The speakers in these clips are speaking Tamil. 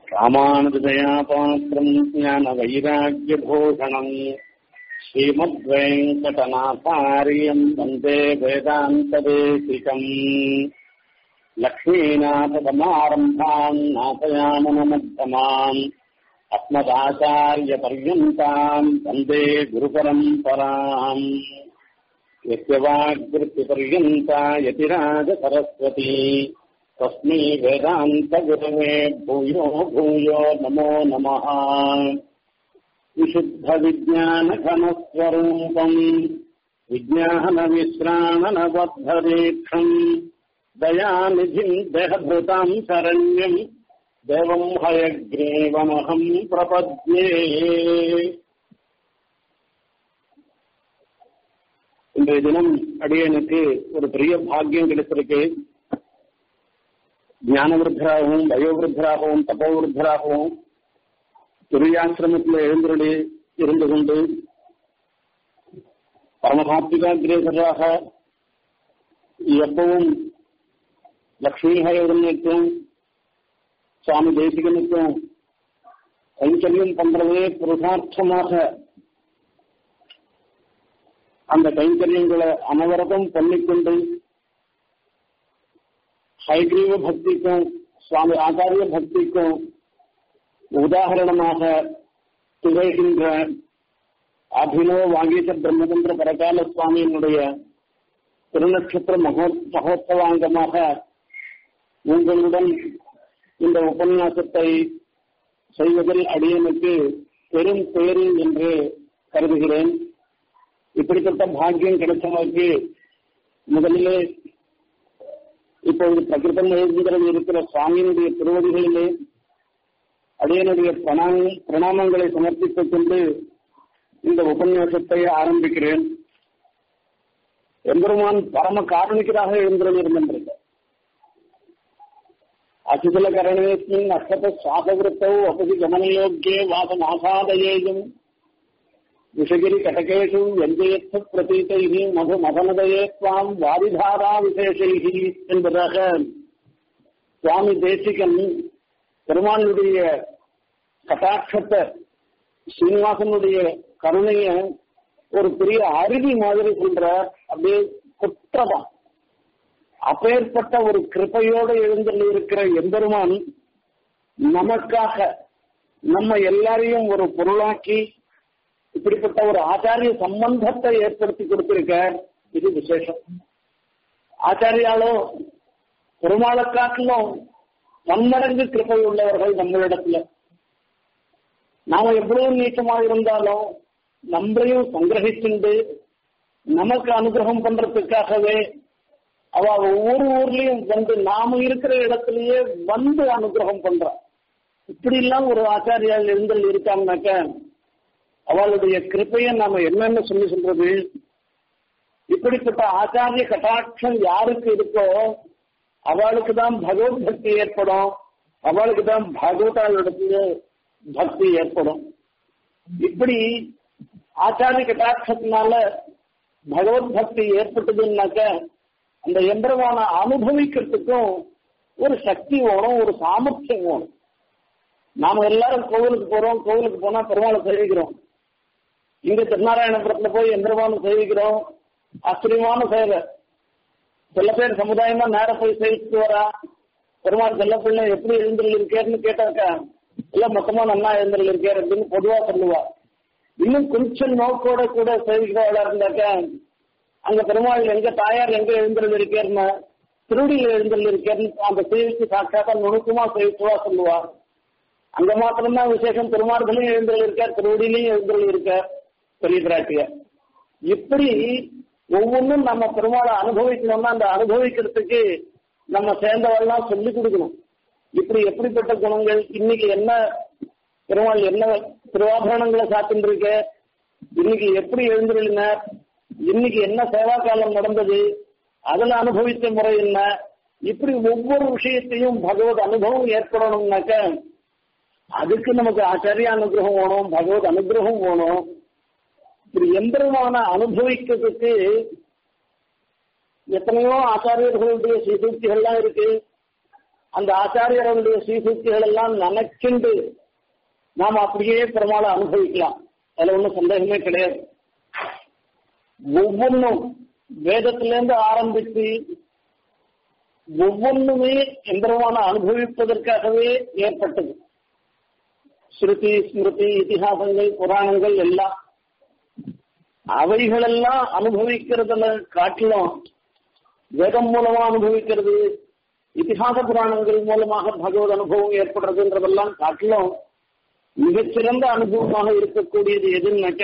ராமானுஜதயாபாத்திரம் ஞான வைராக்கியபூஷணம் ஸ்ரீமத்வேங்கடநாதாரியம் வந்தே வேதாந்ததேசிகம் லக்ஷ்மீநாதசமாரம்பாம் நாசயாமனமத்தமாம் अस्मदाचार्यपर्यन्ताम् वन्दे गुरुपरम्पराम् यस्य वाग्वृत्तिपर्यन्ता यतिराजसरस्वती तस्मै वेदान्तगुरवे भूयो भूयो नमो नमः विशुद्धविज्ञानघनस्वरूपम् विज्ञानविश्राणनबद्धदीक्षम् दयानिधिम् देहभृताम् शरण्यम् தேவம் ஹயக்ரீவமகம் பிரபத்யே இன்றைய தினம் அடியனுக்கு ஒரு பெரிய பாக்கியம் கிடைத்திருக்கு ஞானவிருத்தராகவும் வயோவிருத்தராகவும் தபோவிருத்தராகவும் துரியாசிரமத்தில் எழுந்தருளி இருந்து கொண்டு பரமசாத்விகாகிரேசராக எப்பவும் லக்ஷ்மிஹயுடனுக்கும் சுவாமி தேசிகனுக்கும் கைங்கரியம் பண்றதே புருஷார்த்தமாக அந்த கைங்கரியங்களை அனவரதம் பண்ணிக்கொண்டு ஹைகிரீவ பக்திக்கும் சுவாமி ஆச்சாரிய பக்திக்கும் உதாரணமாக திகழ்கின்ற அபினவ வாகீச பிரம்மதந்திர பரகால சுவாமியினுடைய திருநட்சத்திர மகோ மகோத்சவாங்கமாக உங்களுடன் இந்த உபன்யாசத்தை செய்வதில் அடியனுக்கு பெரும் பேரு என்று கருதுகிறேன் இப்படிப்பட்ட பாக்கியம் கிடைச்சவருக்கு முதலிலே இப்பொழுது பிரகிருதம் எழுதுகிறது இருக்கிற சுவாமியினுடைய திருவடிகளிலே அடியனுடைய பிரணாம பிரணாமங்களை சமர்ப்பித்துக் கொண்டு இந்த உபன்யாசத்தை ஆரம்பிக்கிறேன் எம்பெருமான் பரம காரணிக்கராக எழுந்திருந்திருக்கின்றது अचितलकरणेऽस्मिन् अक्षतश्वासवृत्तौ अपि गमनयोग्ये वासमासादयेयम् विषगिरिकटकेषु व्यञ्जयत्थ प्रतीतैः मधु मदनदये त्वाम् வாரிதாரா விசேஷைகி என்பதாக சுவாமி தேசிகன் பெருமானுடைய கட்டாட்சத்தை ஸ்ரீனிவாசனுடைய கருணைய ஒரு பெரிய அருவி மாதிரி சொல்ற அப்படியே குற்றமா அப்பேற்பட்ட ஒரு கிருப்பையோடு எழுந்தல் இருக்கிற எம்பெருமான் நமக்காக நம்ம எல்லாரையும் ஒரு பொருளாக்கி இப்படிப்பட்ட ஒரு ஆச்சாரிய சம்பந்தத்தை ஏற்படுத்தி கொடுத்திருக்க இது விசேஷம் ஆச்சாரியாலோ பெருமாளை காட்டிலும் பன்மடங்கு கிருப்பை உள்ளவர்கள் நம்மளிடத்துல நாம எவ்வளவு நீச்சமாக இருந்தாலும் நம்மளையும் சங்கிரகிச்சுண்டு நமக்கு அனுகிரகம் பண்றதுக்காகவே அவ ஒவ்வொரு ஊர்லயும் வந்து நாம இருக்கிற இடத்துலயே வந்து அனுகிரகம் பண்றா இப்படி எல்லாம் ஒரு ஆச்சாரியால் இருந்தல் இருக்காங்கனாக்க அவளுடைய கிருப்பையை நாம என்னென்ன சொல்லி சொல்றது இப்படிப்பட்ட ஆச்சாரிய கட்டாட்சம் யாருக்கு இருக்கோ அவளுக்கு தான் பகவத் பக்தி ஏற்படும் அவளுக்கு தான் பகவதாளிடத்துல பக்தி ஏற்படும் இப்படி ஆச்சாரிய கட்டாட்சத்தினால பகவத் பக்தி ஏற்பட்டதுன்னாக்க அந்த எந்திரமான அனுபவிக்கிறதுக்கும் ஒரு சக்தி வேணும் ஒரு சாமர்த்தியம் வேணும் நாம எல்லாரும் கோவிலுக்கு போறோம் கோவிலுக்கு போனா பெருமாளை சேவிக்கிறோம் இங்க திருநாராயணபுரத்துல போய் எந்திரமான சேவிக்கிறோம் ஆச்சரியமான சேவை சில பேர் சமுதாயமா நேர போய் சேவிச்சுட்டு வரா பெருமாள் செல்ல பிள்ளை எப்படி எழுந்திரல் இருக்கேன்னு கேட்டாக்கா இல்ல மொத்தமா நல்லா எழுந்திரல் இருக்கேன் அப்படின்னு பொதுவா சொல்லுவா இன்னும் கொஞ்சம் நோக்கோட கூட சேவிக்கிறவளா இருந்தாக்கா அங்க பெருமாள் எங்க தாயார் எங்க எழுந்தல் இருக்கேன்னு திருடியில் எழுந்தல் இருக்கேன்னு அந்த சேவிக்கு சாட்சாத்தா நுணுக்கமா சேவிச்சுவா சொல்லுவா அங்க மாத்திரம்தான் விசேஷம் பெருமாள்களையும் எழுந்தல் இருக்கார் திருவடியிலையும் எழுந்தல் இருக்கார் பெரிய பிராட்டிய இப்படி ஒவ்வொன்றும் நம்ம பெருமாளை அனுபவிக்கணும்னா அந்த அனுபவிக்கிறதுக்கு நம்ம சேர்ந்தவெல்லாம் சொல்லி கொடுக்கணும் இப்படி எப்படிப்பட்ட குணங்கள் இன்னைக்கு என்ன பெருமாள் என்ன திருவாபரணங்களை சாத்தின்னு இருக்க இன்னைக்கு எப்படி எழுந்திருந்தார் இன்னைக்கு என்ன சேவா காலம் நடந்தது அதுல அனுபவித்த முறை என்ன இப்படி ஒவ்வொரு விஷயத்தையும் பகவத் அனுபவம் ஏற்படணும்னாக்க அதுக்கு நமக்கு ஆச்சாரிய அனுகிரகம் வேணும் பகவத் அனுகிரகம் வேணும் இப்படி எந்திரமான அனுபவிக்கிறதுக்கு எத்தனையோ ஆச்சாரியர்களுடைய சீசூக்திகள்லாம் இருக்கு அந்த ஆச்சாரியர்களுடைய சீசுக்திகள் எல்லாம் நினைச்சுண்டு நாம் அப்படியே பெருமாளை அனுபவிக்கலாம் அதுல ஒன்றும் சந்தேகமே கிடையாது ஒவ்வொன்றும் வேதத்திலேருந்து ஆரம்பித்து ஒவ்வொன்றுமே எந்திரமான அனுபவிப்பதற்காகவே ஏற்பட்டது ஸ்ருதி ஸ்மிருதி இதிகாசங்கள் புராணங்கள் எல்லாம் அவைகளெல்லாம் அனுபவிக்கிறதுல காட்டிலும் வேதம் மூலமா அனுபவிக்கிறது இதிகாச புராணங்கள் மூலமாக பகவத் அனுபவம் ஏற்படுறதுன்றதெல்லாம் காட்டிலும் மிகச்சிறந்த அனுபவமாக இருக்கக்கூடியது எதுன்னாக்க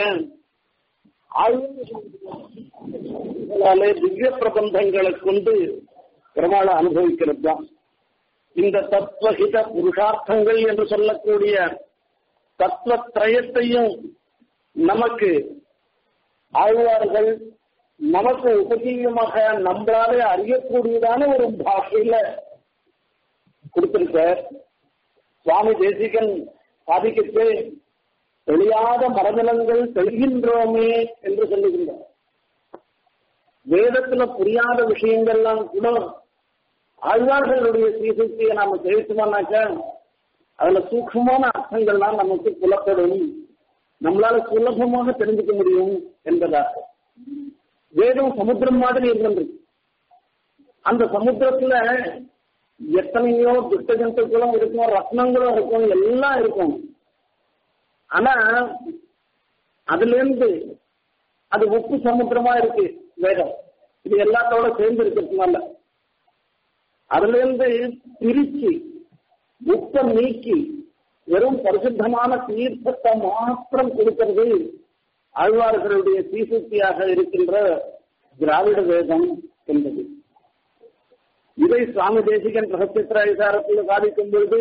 ஆழ்வாலே திவ்ய பிரபந்தங்களை கொண்டு பெருமாளை அனுபவிக்கிறது தான் இந்த தத்துவஹித புருஷார்த்தங்கள் என்று சொல்லக்கூடிய தத்துவத்திரயத்தையும் நமக்கு ஆழ்வார்கள் நமக்கு உபஜீவமாக நம்மளாலே அறியக்கூடியதான ஒரு பாஷையில கொடுத்திருக்க சுவாமி தேசிகன் சாதிக்கத்து தெளியாத மரநிலங்கள் தெளிகின்றோமே என்று சொல்லுகின்றார் வேதத்துல புரியாத விஷயங்கள்லாம் கூட ஆழ்வார்களுடைய சீசக்தியை நாம தெரிவிச்சோம்னாக்க அதுல சூக்ஷமான அர்த்தங்கள்லாம் நமக்கு புலப்படும் நம்மளால சுலபமாக தெரிஞ்சுக்க முடியும் என்பதாக வேதம் சமுத்திரம் மாதிரி இருக்கின்றது அந்த சமுத்திரத்துல எத்தனையோ துஷ்ட ஜந்துக்களும் இருக்கும் ரத்னங்களும் இருக்கும் எல்லாம் இருக்கும் ஆனா அதுல இருந்து அது உப்பு சமுத்திரமா இருக்கு வேதம் இது எல்லாத்தோட சேர்ந்து இருக்கிறதுனால அதுல இருந்து பிரிச்சு உப்பை நீக்கி வெறும் பரிசுத்தமான தீர்த்தத்தை மாத்திரம் கொடுக்கிறது ஆழ்வார்களுடைய தீசுத்தியாக இருக்கின்ற திராவிட வேதம் என்பது இதை சுவாமி தேசிகன் ரகசியத்திராயசாரத்தில் சாதிக்கும் பொழுது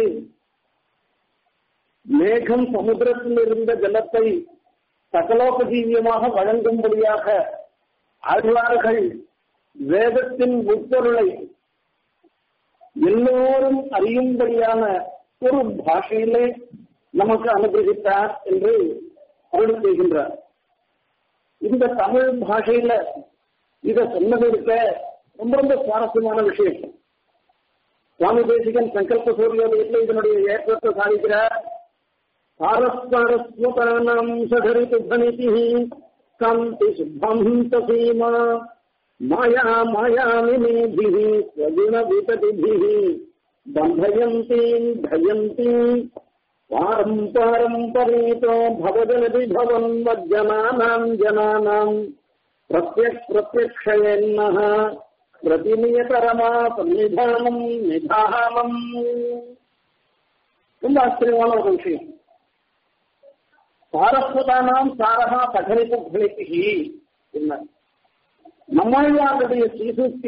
மேகம் சமுத்திரத்தில் இருந்த ஜலத்தை சகலோபஜீவியமாக வழங்கும்படியாக ஆழ்வார்கள் வேதத்தின் உட்பொருளை எல்லோரும் அறியும்படியான ஒரு பாஷையிலே நமக்கு அனுகிரகித்தார் என்று அருள் செய்கின்றார் இந்த தமிழ் பாஷையில இத சொன்னது இருக்க ரொம்ப ரொம்ப சுவாரஸ்யமான விஷயம் சுவாமி தேசிகன் சங்கல்ப சூரியோதயத்தில் இதனுடைய ஏற்றத்தை சாதிக்கிறார் பாரஸ்பரஸ்வதானம் சதரித்து தனிதி காந்தி சுத்தம் சீமா மாயா மாயாமினேபிः स्वगुणविततिभिः बन्धयन्तीम् भयन्तीम् पारम् पारम्परीतो भवजनति भवन् मज्जनानाम् जनानाम् प्रत्यक् प्रत्यक्षयन्नः प्रतिनियतरमा सन्निधानम् निधानम् ரொம்ப ஆச்சரியமான ஒரு விஷயம் சாரஸ்வதானாம் சாரகா பகலிப்பு பலிப்பிகி என்ன நம்மளுடைய ஸ்ரீசுக்தி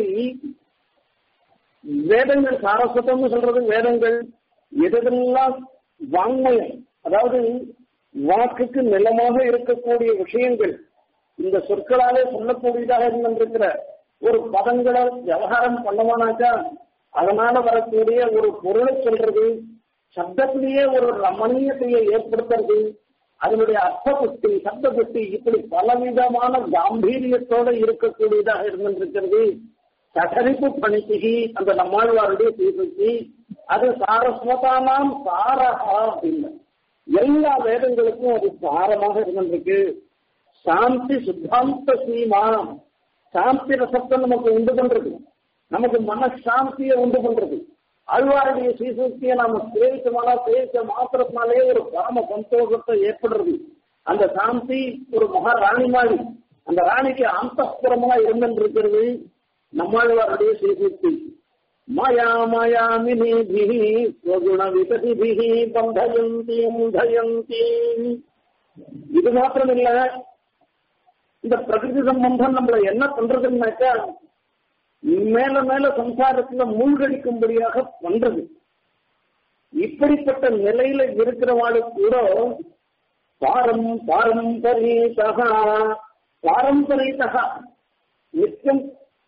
வேதங்கள் சாரஸ்வதம்னு சொல்றது வேதங்கள் எதெல்லாம் வாங்மயம் அதாவது வாக்குக்கு நிலமாக இருக்கக்கூடிய விஷயங்கள் இந்த சொற்களாலே சொல்லக்கூடியதாக இருந்திருக்கிற ஒரு பதங்களை விவகாரம் பண்ணவானாக்கா அதனால வரக்கூடிய ஒரு பொருளை சொல்றது சப்தத்திலேயே ஒரு ரமணீயத்தையை ஏற்படுத்துறது அதனுடைய அர்த்த புஷ்டி சப்த புஷ்டி இப்படி பலவிதமான காம்பீரியத்தோட இருக்கக்கூடியதாக இருந்திருக்கிறது சகரிப்பு பணிக்கு அந்த நம்மாழ்வாருடைய தீர்வுக்கு அது சாரஸ்வதானாம் சாரகா அப்படின்னு எல்லா வேதங்களுக்கும் அது சாரமாக இருந்திருக்கு சாந்தி சுத்தாந்த சீமா சாந்தி ரசத்தை நமக்கு உண்டு பண்றது நமக்கு மனசாந்தியை உண்டு பண்றது அழ்வாருடைய சீசூர்த்தியை நாம சேவிச்சோம்னா சேவிச்ச மாத்திரத்தினாலே ஒரு பரம சந்தோஷத்தை ஏற்படுறது அந்த சாந்தி ஒரு மகாராணி மாதிரி அந்த ராணிக்கு அந்தப்புறமா இருந்திருக்கிறது நம்மாழ்வாருடைய சீசூர்த்தி மாயா மாயாமினிபிஹி ஸ்வகுண விகதிபிஹி பந்தயந்தி முந்தயந்தி இது மாத்திரம் இல்ல இந்த பிரகிருதி சம்பந்தம் நம்மள என்ன பண்றதுன்னாக்கா மேல மேல சம்சாரத்துல மூழ்கடிக்கும்படியாக பண்றது இப்படிப்பட்ட நிலையில இருக்கிறவாளுக்கு கூட பாரம் பாரம்பரியதா பாரம்பரியதா நித்தியம்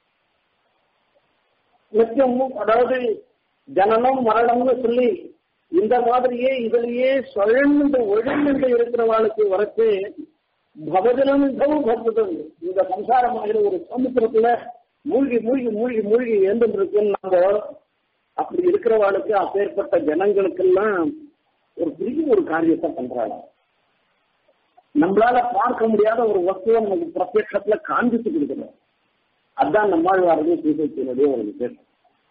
நித்தியம் அதாவது ஜனனம் மரணம்னு சொல்லி இந்த மாதிரியே இதுலயே சுழண்டு ஒழுங்கு இருக்கிறவாளுக்கு வரச்சு பவஜலம் பவதம் இந்த சம்சாரமாகிற ஒரு சமுத்திரத்துல மூழ்கி மூழ்கி மூழ்கி மூழ்கி எழுந்துட்டு இருக்குன்னு நாங்க அப்படி இருக்கிறவாளுக்கு அப்பேற்பட்ட ஜனங்களுக்கெல்லாம் ஒரு பெரிய ஒரு காரியத்தை பண்றாங்க நம்மளால பார்க்க முடியாத ஒரு வஸ்துவை நமக்கு பிரத்யட்சத்துல காண்பித்து கொடுக்கணும் அதுதான் நம்மாழ்வாரது சீசத்தினுடைய ஒரு விசேஷம்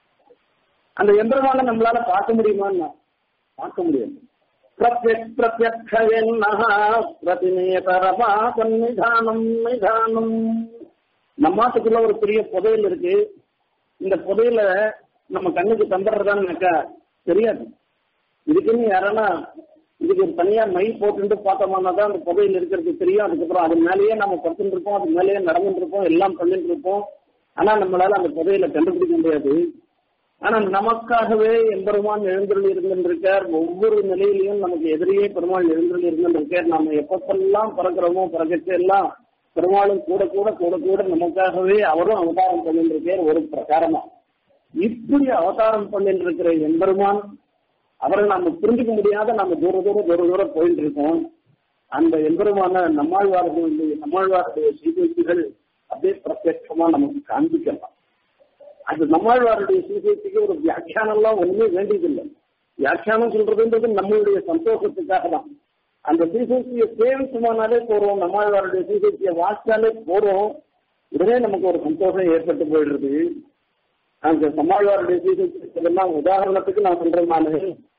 அந்த எந்திரமான நம்மளால பார்க்க முடியுமான்னா பார்க்க முடியாது பிரத்யக் பிரத்யக்ஷயன்னஹ பிரதிநேதரமா சன்னிதானம் நிதானம் நம்மாட்டுக்குள்ள ஒரு பெரிய புதையல் இருக்கு இந்த புதையல நம்ம கண்ணுக்கு தந்துடுறதான்னாக்கா தெரியாது இதுக்குன்னு யாரன்னா இதுக்கு ஒரு தனியா மை போட்டுட்டு பார்த்தோம்னா தான் அந்த புதையல் இருக்கிறது தெரியும் அதுக்கப்புறம் அது மேலேயே நம்ம படுத்துட்டு இருப்போம் அது மேலேயே நடந்துட்டு இருப்போம் எல்லாம் பண்ணிட்டு இருப்போம் ஆனா நம்மளால அந்த புதையல கண்டுபிடிக்க முடியாது ஆனா நமக்காகவே எம்பெருமான் எழுந்தருள் இருந்திருக்கார் ஒவ்வொரு நிலையிலையும் நமக்கு எதிரியே பெருமாள் எழுந்தருள் இருந்திருக்கார் நம்ம எப்பப்பெல்லாம் பிறக்கிறோமோ பிறகு எல்லாம் பெருமாளும் கூட கூட கூட கூட நமக்காகவே அவரும் அவதாரம் பண்ணிருக்கார் ஒரு பிரகாரமா இப்படி அவதாரம் பண்ணிட்டு இருக்கிற எம்பெருமான் அவரை நாம புரிஞ்சுக்க முடியாத நம்ம தூர தூரம் தூர தூரம் போயிட்டு இருக்கோம் அந்த எம்பெருமான நம்மாழ்வார்களுடைய நம்மாழ்வாருடைய சீதைகள் அப்படியே பிரத்யட்சமா நமக்கு காண்பிக்கலாம் அது நம்மாழ்வாருடைய சீதைக்கு ஒரு வியாக்கியானம்லாம் ஒண்ணுமே வேண்டியதில்லை வியாக்கியானம் சொல்றதுன்றது நம்மளுடைய சந்தோஷத்துக்காக தான் அந்த சீசையை சேவிச்சுமானாலே போறோம் நம்மாழ்வாருடைய சீசையை வாசிச்சாலே போறோம் உடனே நமக்கு ஒரு சந்தோஷம் ஏற்பட்டு போயிடுறது அந்த நம்மாழ்வாருடைய சீசைக்கெல்லாம் உதாரணத்துக்கு நான் சொல்றேன் நானு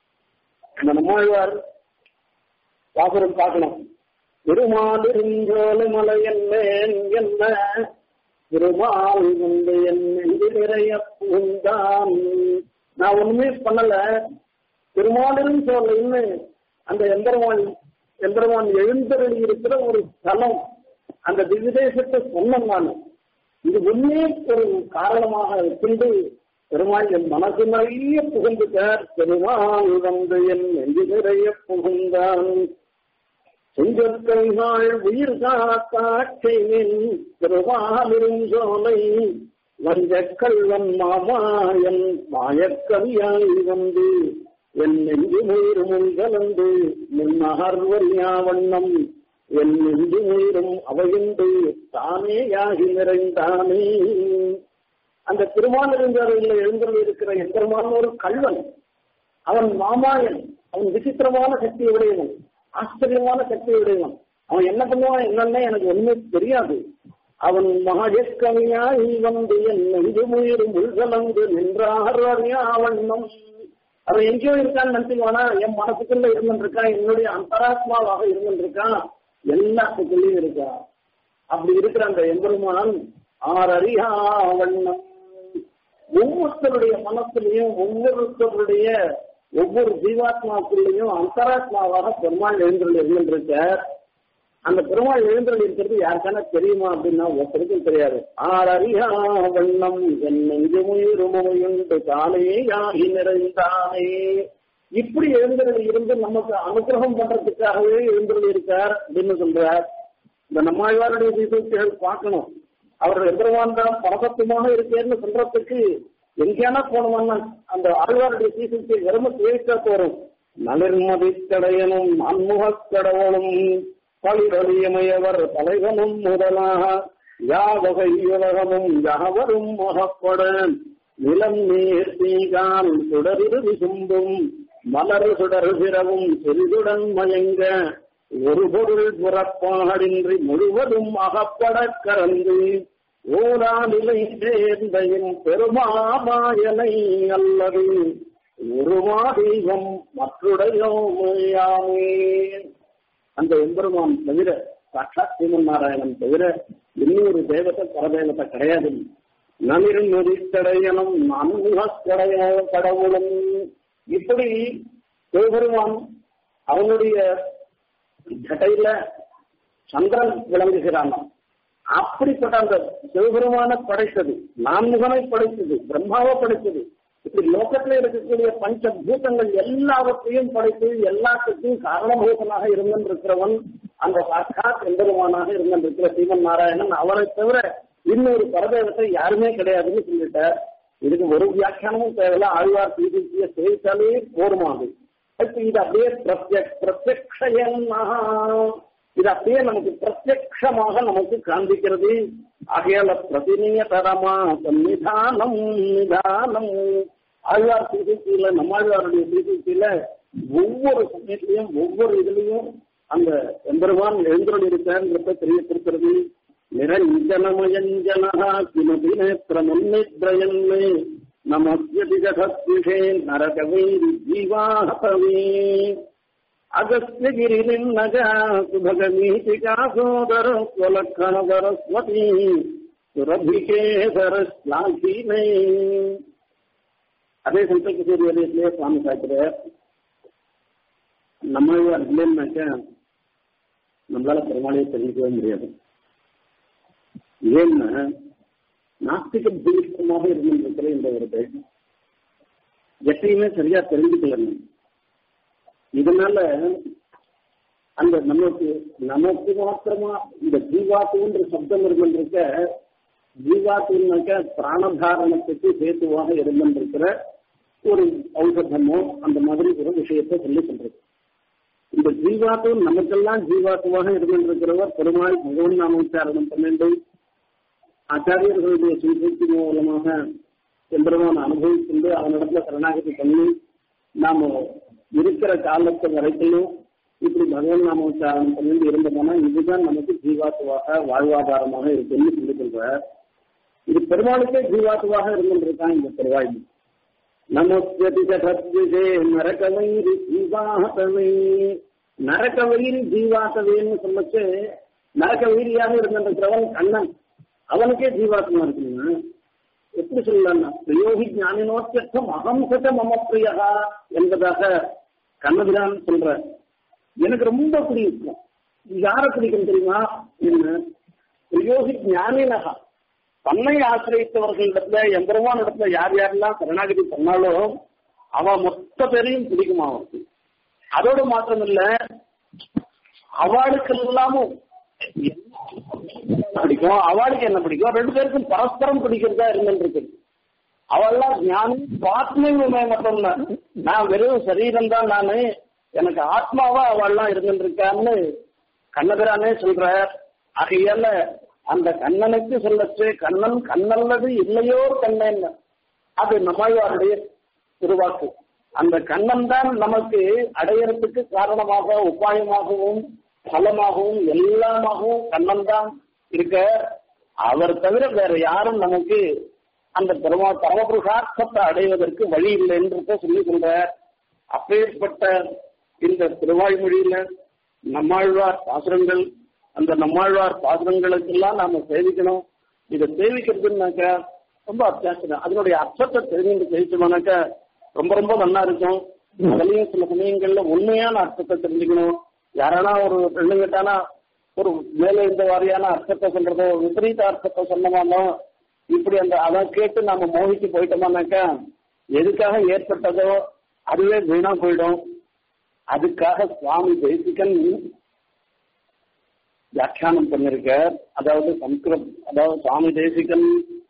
அந்த நம்மாழ்வார் பாசுரம் பார்க்கணும் திருமாலிருஞ்சோலை மலை என்னேன் என்ன திருமால் வந்து என் நெஞ்சு நிறைய பூந்தான் நான் ஒண்ணுமே பண்ணல திருமாலிரும் சோலைன்னு அந்த எந்திரவான் எந்திரவான் எழுந்தருளி இருக்கிற ஒரு ஸ்தலம் அந்த திவிதேசத்தை சொன்னேன் நான் இது ஒன்னே ஒரு காரணமாக கொண்டு பெருமாள் என் மனசு நிறைய புகுந்துட்டார் பெருமாள் வந்து என் நெஞ்சு நிறைய புகுந்தான் செஞ்சொற்கைகள் உயிர் காக்காட்சியின் திருவாலிரும் சோலை வஞ்சக்கல்வன் மாமாயன் மாயக்கவியாய் வந்து என் நெஞ்சு முயிரும் கலந்து முன்னகர்வரியா வண்ணம் என் நெஞ்சு முயிரும் அவையுண்டு தானேயாகி நிறைந்தானே அந்த திருமாலிருந்தரையில் எழுந்தருள் இருக்கிற எந்திரமான ஒரு கல்வன் அவன் மாமாயன் அவன் விசித்திரமான சக்தி உடையவன் ஆச்சரியமான சக்தி உடையவன் அவன் என்ன பண்ணுவான் என்னன்னு எனக்கு ஒண்ணுமே தெரியாது அவன் மகாஜக்கவியாய் வந்து என் நெஞ்சு முயிரும் உள்கலந்து நின்றார் வண்ணம் அவன் எங்கேயோ இருக்கான்னு நினைச்சுக்குவானா என் மனசுக்குள்ள இருந்துருக்கான் என்னுடைய அந்தராத்மாவாக இருந்துருக்கான் எல்லாத்துக்குள்ளயும் இருக்கா அப்படி இருக்கிற அந்த எம்பெருமான் ஆறறியா வண்ணம் ஒவ்வொருத்தருடைய மனசுலையும் ஒவ்வொருத்தருடைய ஒவ்வொரு ஜீவாத்மாக்குள்ளேயும் அந்தராத்மாவாக பெருமாள் எழுந்துள்ள இருந்திருக்க அந்த பெருமாள் எழுந்துள்ள இருக்கிறது யாருக்கான தெரியுமா அப்படின்னா ஒருத்தருக்கும் தெரியாது ஆறறியா வண்ணம் என் நெஞ்சு முயிருமுயுண்டு காலையே யாகி நிறைந்தானே இப்படி எழுந்தருள் இருந்து நமக்கு அனுகிரகம் பண்றதுக்காகவே எழுந்தருள் இருக்கார் அப்படின்னு சொல்றார் இந்த நம்மாழ்வாருடைய சீசைகள் பார்க்கணும் அவர் எம்பெருமான் தான் பரபத்துமாக இருக்கேன்னு சொல்றதுக்கு எங்கேயானா போனோம்னா அந்த ஆழ்வாருடைய சீசைக்கு வெறும சேவித்தா போறோம் நலிர்மதி கடையனும் அன்முகக் கடவுளும் பழிவழியமையவர் தலைவனும் முதலாக யாவகை உலகமும் யாவரும் முகப்பட நிலம் நீர் தீகால் சுடரிரு விசும்பும் மலர் சுடர் பிறவும் சிறிதுடன் மயங்க ஒரு பொருள் புறப்பாடின்றி முழுவதும் அகப்பட கறந்து ஓராநிலை சேர்ந்தையும் பெருமாமாயனை அல்லது உருமா தெய்வம் மற்றுடையோமையாமே அந்த எம்பெருமான் தவிர சாட்சாத் சீமன் நாராயணன் தவிர இன்னொரு தேவத்தை பரதேவத்தை கிடையாது நனிரும் நொதித்தடையனும் நன்முகக்கடைய கடவுளும் இப்படி சிவபெருமான் அவனுடைய ஜட்டையில சந்திரன் விளங்குகிறான் அப்படிப்பட்ட அந்த சிவபெருமான படைத்தது நான்முகனை படைத்தது பிரம்மாவை படைத்தது இப்படி லோகத்துல இருக்கக்கூடிய பஞ்ச பூதங்கள் எல்லாவற்றையும் படைத்து எல்லாத்துக்கும் காரணபூதனாக இருந்திருக்கிறவன் அந்த சாட்சாத் எம்பெருமானாக இருந்திருக்கிற சீமன் நாராயணன் அவரை தவிர இன்னொரு பரதேவத்தை யாருமே கிடையாதுன்னு சொல்லிட்டார் இதுக்கு ஒரு வியாக்கியானமும் தேவையில்ல ஆழ்வார் சீதிய சேவித்தாலே போருமாது இப்ப இது அப்படியே பிரத்யக் பிரத்யக்ஷயமாக இது அப்படியே நமக்கு பிரத்யக்ஷமாக நமக்கு காண்பிக்கிறது ஆகையால பிரதிநியதரமா சன்னிதானம் நிதானம் ஆழ்வார் சீசைக்கில நம்மாழ்வாருடைய சீசைக்கில ஒவ்வொரு சமயத்திலையும் ஒவ்வொரு இதுலையும் அந்த எம்பெருமான் எழுந்தருள் இருக்கான்றத தெரியப்படுத்துறது நிரஞ்சனமயஞ்சனா கிமபி நேத்திரமுன்னித்ரயன்மே நமஸ்யதி ஜகத்விஷே நரகவைரி ஜீவாஹவே அகஸ்தியகிரிநக சுபகமீதிகா சோதர ஸ்வலக்கண சரஸ்வதி சுரபிகேசர ஸ்லாகினே அதே சந்தோஷ சூரியத்திலே சுவாமி சாய்க்கிறார் நம்ம இல்லைன்னாக்க நம்மளால பெருமாளையே தெரிஞ்சுக்கவே முடியாது ஏன்னா நாஸ்திக பீஷ்டமாக இருந்திருக்கிற இந்த ஒரு தைரியம் எப்பயுமே சரியா தெரிஞ்சுக்கல இதனால அந்த நமக்கு நமக்கு மாத்திரமா இந்த ஜீவாத்துன்ற சப்தம் இருந்திருக்க ஜீவாத்துனாக்க பிராணதாரணத்துக்கு சேத்துவாக இருந்திருக்கிற ஒரு ஔஷதமோ அந்த மாதிரி ஒரு விஷயத்தை சொல்லி சொல்றது இந்த ஜீவாத்து நமக்கெல்லாம் ஜீவாத்துவாக இருந்திருக்கிறவர் பெருமாள் பகவன் நாமோச்சாரணம் பன்னெண்டு ஆச்சாரியர்களுடைய சிகிச்சை மூலமாக எம்பெருமான அனுபவிக்கின்ற அவனிடத்துல சரணாகதி பண்ணி நாம இருக்கிற காலத்து வரைக்கும் இப்படி பகவன் நாமோச்சாரணம் பண்ணி இருந்தோம்னா இதுதான் நமக்கு ஜீவாத்துவாக வாழ்வாதாரமாக இருக்குன்னு சொல்லி சொல்ற இது பெருமாளுக்கே ஜீவாத்துவாக இருந்திருக்கான் இந்த பெருவாய் நமஸ்தி ஜகத்விஜே நரகவயிறு ஜீவாகவே நரகவயிறு ஜீவாகவேன்னு சொல்லச்சு நரகவயிரியாக இருந்திருக்கிறவன் கண்ணன் அவனுக்கே ஜீவாத்மா இருக்குங்க எப்படி சொல்லலாம்னா பிரயோகி ஞானினோத்தியம் அகம் சத மம பிரியா என்பதாக கண்ணபிரான் சொல்ற எனக்கு ரொம்ப பிடிக்கும் யார பிடிக்கும் தெரியுமா என்ன பிரயோகி ஞானினகா தன்னை ஆசிரியத்தவர்களிடத்துல எம்பெருமான் இடத்துல யார் யாரெல்லாம் சரணாகதி பண்ணாலோ அவ மொத்த பேரையும் பிடிக்குமா அவனுக்கு அதோடு மாத்திரம் இல்ல அவளுக்கு எல்லாமும் பிடிக்கும் அவளுக்கு என்ன பிடிக்கும் ரெண்டு பேருக்கும் பரஸ்பரம் பிடிக்கிறதா இருந்துருக்கு அவள்லாம் ஞானி ஆத்மீகமே மட்டும் இல்ல நான் வெறும் சரீரம் தான் நானு எனக்கு ஆத்மாவா அவள்லாம் இருந்துருக்கான்னு கண்ணபிரானே சொல்ற ஆகையால அந்த கண்ணனுக்கு சொல்லச்சு கண்ணன் கண்ணல்லது இல்லையோ கண்ணன் அது நம்மாழ்வாருடைய திருவாக்கு அந்த கண்ணன் தான் நமக்கு அடையறதுக்கு காரணமாக உபாயமாகவும் பலமாகவும் எல்லாமாகவும் கண்ணன் தான் இருக்க அவர் தவிர வேற யாரும் நமக்கு அந்த பரம பரமபுருஷார்த்தத்தை அடைவதற்கு வழி இல்லை என்று சொல்லி சொல்ற அப்பேற்பட்ட இந்த திருவாய்மொழியில நம்மாழ்வார் பாசுரங்கள் அந்த நம்மாழ்வார் பாசுரங்களுக்கெல்லாம் நாம சேவிக்கணும் இதை சேவிக்கிறதுனாக்க ரொம்ப அத்தியாவசியம் அதனுடைய அர்த்தத்தை தெரிஞ்சு சேவிச்சோம்னாக்க ரொம்ப ரொம்ப நல்லா இருக்கும் அதுலயும் சில சமயங்கள்ல உண்மையான அர்த்தத்தை தெரிஞ்சுக்கணும் யாரானா ஒரு பெண்ணுங்கிட்டானா ஒரு மேலே இந்த வாரியான அர்த்தத்தை சொல்றதோ விபரீத அர்த்தத்தை சொன்னோமானோ இப்படி அந்த அதை கேட்டு நாம மோகிச்சு போயிட்டோமானாக்கா எதுக்காக ஏற்பட்டதோ அதுவே வீணா போயிடும் அதுக்காக சுவாமி தேசிகன் வியாக்கியானம் பண்ணிருக்கார் அதாவது சம்ஸ்கிருத் அதாவது சுவாமி தேசிகன்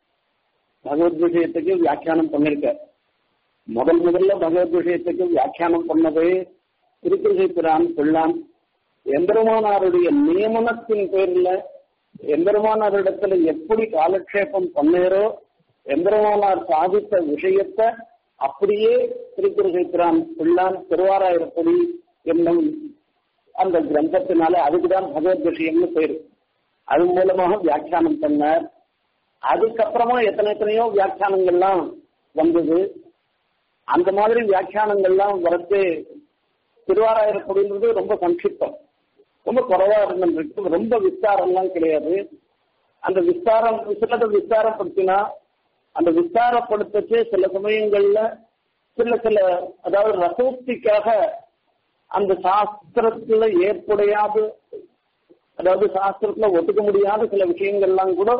பகவத் விஷயத்துக்கு வியாக்கியானம் பண்ணிருக்கார் முதல் முதல்ல பகவத் விஷயத்துக்கு வியாக்கியானம் பண்ணது திருக்குறிப்பிரான் கொள்ளான் எம்பெருமானாருடைய நியமனத்தின் பேர்ல எம்பெருமானாரிடத்துல எப்படி காலக்ஷேபம் பண்ணேரோ எம்பெருமானார் சாதித்த விஷயத்தை அப்படியே திருக்குறிப்பிரான் கொள்ளான் திருவாராயிரப்படி என்னும் அந்த கிரந்தத்தினால அதுக்குதான் பகவத் விஷயம்னு பேரு அது மூலமாக வியாக்கியானம் பண்ணார் அதுக்கப்புறமா எத்தனை எத்தனையோ வியாக்கியானங்கள்லாம் வந்தது அந்த மாதிரி வியாக்கியானங்கள்லாம் வரத்து திருவாராயிரப்படுன்றது ரொம்ப சம்ஷிப்தம் ரொம்ப குறைவா இருந்திருக்கு ரொம்ப விஸ்தாரம்லாம் கிடையாது அந்த விஸ்தாரம் சிலதை விஸ்தாரப்படுத்தினா அந்த விஸ்தாரப்படுத்தச்சு சில சமயங்கள்ல சில சில அதாவது ரசோக்திக்காக அந்த சாஸ்திரத்துல ஏற்புடையாது அதாவது சாஸ்திரத்துல ஒத்துக்க முடியாத சில விஷயங்கள்லாம் கூட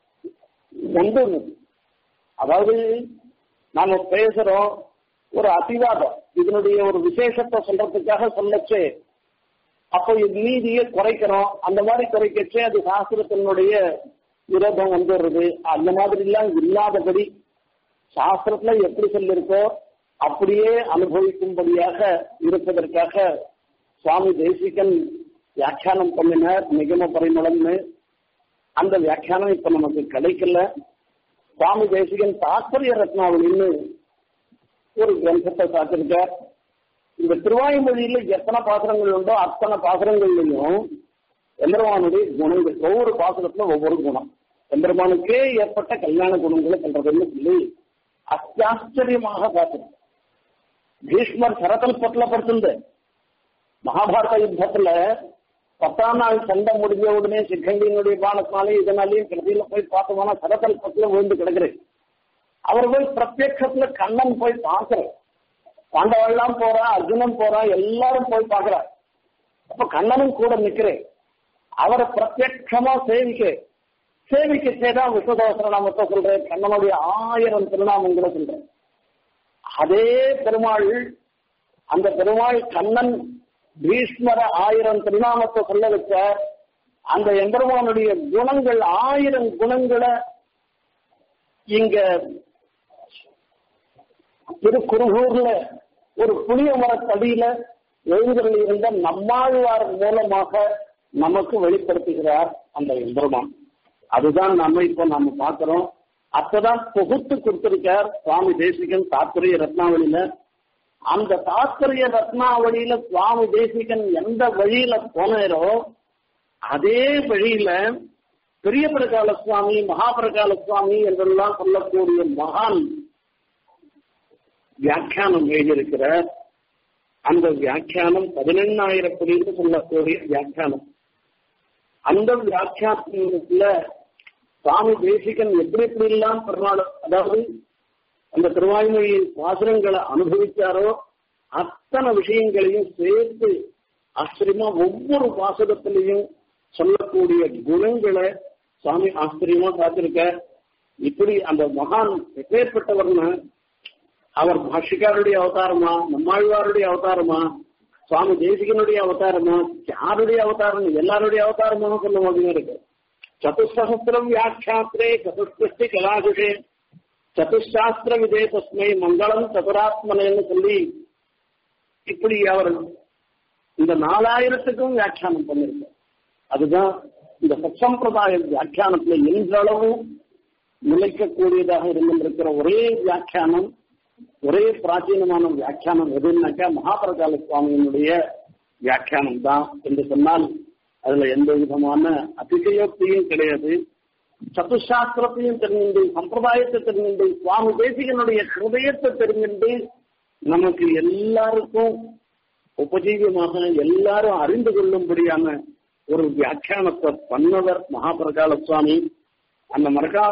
வந்து அதாவது நாம பேசுறோம் ஒரு அதிவாதம் இதனுடைய ஒரு விசேஷத்தை சொல்றதுக்காக சொல்லச்சே அப்போ நீதியை குறைக்கிறோம் அந்த மாதிரி குறைக்கச்சே அது சாஸ்திரத்தினுடைய விரோதம் வந்துடுறது அந்த மாதிரி எல்லாம் இல்லாதபடி சாஸ்திரத்துல எப்படி சொல்லிருக்கோ அப்படியே அனுபவிக்கும்படியாக இருப்பதற்காக சுவாமி தேசிகன் வியாக்கியானம் பண்ணினார் நிகம பரிமளம்னு அந்த வியாக்கியானம் இப்ப நமக்கு கிடைக்கல சுவாமி தேசிகன் தாத்பரிய ரத்னாவளின்னு ஒரு கிரந்தத்தை சாத்திருக்கார் இந்த திருவாய்மொழியில எத்தனை பாசுரங்கள் உண்டோ அத்தனை பாசுரங்கள்லையும் எம்பெருமானுடைய குணங்கள் ஒவ்வொரு பாசுரத்துல ஒவ்வொரு குணம் எம்பெருமானுக்கே ஏற்பட்ட கல்யாண குணங்களை சொல்றதுன்னு சொல்லி அத்தியாச்சரியமாக பார்க்கணும் பீஷ்மர் சரதல்பத்துல படுத்திருந்த மகாபாரத யுத்தத்துல பத்தாம் நாள் சண்டை முடிஞ்ச உடனே சிக்கண்டியினுடைய பானத்தினாலே இதனாலையும் கடைசியில போய் பார்த்தோம்னா சரதல்பத்துல விழுந்து கிடக்குறேன் அவர் போய் பிரத்யட்சத்துல கண்ணன் போய் பார்க்கிறேன் பாண்டவெல்லாம் போறா அர்ஜுனன் போறா எல்லாரும் போய் பார்க்கிறார் அப்ப கண்ணனும் கூட நிக்கிறேன் அவரை பிரத்யட்சமா சேவிக்க சேவிக்க செய்தா விஸ்வதோசர நாமத்தை சொல்றேன் கண்ணனுடைய ஆயிரம் திருநாமங்களை சொல்றேன் அதே பெருமாள் அந்த பெருமாள் கண்ணன் பீஷ்மர ஆயிரம் திருநாமத்தை சொல்ல வச்ச அந்த எம்பெருமானுடைய குணங்கள் ஆயிரம் குணங்களை இங்க திருக்குறுகூர்ல ஒரு புளிய மரத்தடியில எழுந்தருள் இருந்த நம்மாழ்வார் மூலமாக நமக்கு வெளிப்படுத்துகிறார் அந்த எம்பெருமான் அதுதான் நம்ம இப்ப நாம பாக்குறோம் அப்பதான் தொகுத்து கொடுத்திருக்கார் சுவாமி தேசிகன் தாத்பரிய ரத்னாவளியில அந்த தாத்பரிய ரத்னாவளியில சுவாமி தேசிகன் எந்த வழியில போனாரோ அதே வழியில பெரிய பிரகால சுவாமி மகாபிரகால சுவாமி என்றெல்லாம் சொல்லக்கூடிய மகான் வியாக்கியானம் எழுதியிருக்கிறார் அந்த வியாக்கியானம் பதினெண்ணாயிரம் என்று சொல்லக்கூடிய வியாக்கியானம் அந்த வியாக்கியானத்துல சுவாமி தேசிகன் எப்படி எப்படி எல்லாம் பெருமாள் அதாவது அந்த திருவாய்மொழியின் பாசுரங்களை அனுபவிச்சாரோ அத்தனை விஷயங்களையும் சேர்த்து ஆச்சரியமா ஒவ்வொரு பாசுரத்திலையும் சொல்லக்கூடிய குணங்களை சுவாமி ஆச்சரியமா பார்த்திருக்க இப்படி அந்த மகான் எப்பேற்பட்டவர்னு அவர் பாஷிகாருடைய அவதாரமா நம்மாழ்வாருடைய அவதாரமா சுவாமி தேசிகனுடைய அவதாரமா யாருடைய அவதாரம் எல்லாருடைய அவதாரமாக சொல்ல மாதிரி இருக்கு சதுசகசிரம் வியாக்கியாத்திரே சதுஷ்டி கலாசுஷே சதுசாஸ்திர விதே தஸ்மை மங்களம் சதுராத்மனன்னு சொல்லி இப்படி அவர் இந்த நாலாயிரத்துக்கும் வியாக்கியானம் பண்ணிருக்கார் அதுதான் இந்த சத்சம்பிரதாய வியாக்கியானத்துல இன்றளவும் நிலைக்கக்கூடியதாக இருந்திருக்கிற ஒரே வியாக்கியானம் ஒரே பிராச்சீனமான வியாக்கியானம் எதுனாக்கா மகாபிரகால சுவாமியினுடைய வியாக்கியானம் தான் என்று சொன்னால் அதுல எந்த விதமான அதிசயோக்தியும் கிடையாது சதுசாஸ்திரத்தையும் தெரிஞ்சுண்டு சம்பிரதாயத்தை தெரிஞ்சுண்டு சுவாமி தேசிகனுடைய ஹிருதயத்தை தெரிஞ்சுண்டு நமக்கு எல்லாருக்கும் உபஜீவியமாக எல்லாரும் அறிந்து கொள்ளும்படியான ஒரு வியாக்கியானத்தை பண்ணவர் மகாபிரகால சுவாமி அந்த மரகா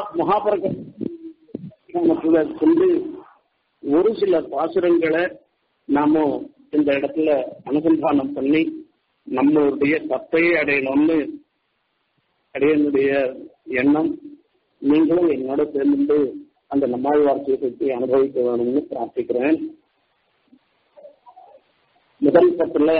மகாபிரகால கொண்டு ஒரு சில பாசுரங்களை நாம இந்த இடத்துல அனுசந்தானம் பண்ணி நம்மளுடைய தத்தையை அடையணும்னு அடையனுடைய எண்ணம் நீங்களும் என்னோட சேர்ந்து அந்த நம்மாழ்வார் பற்றி அனுபவிக்க வேணும்னு பிரார்த்திக்கிறேன் முதல் பத்துல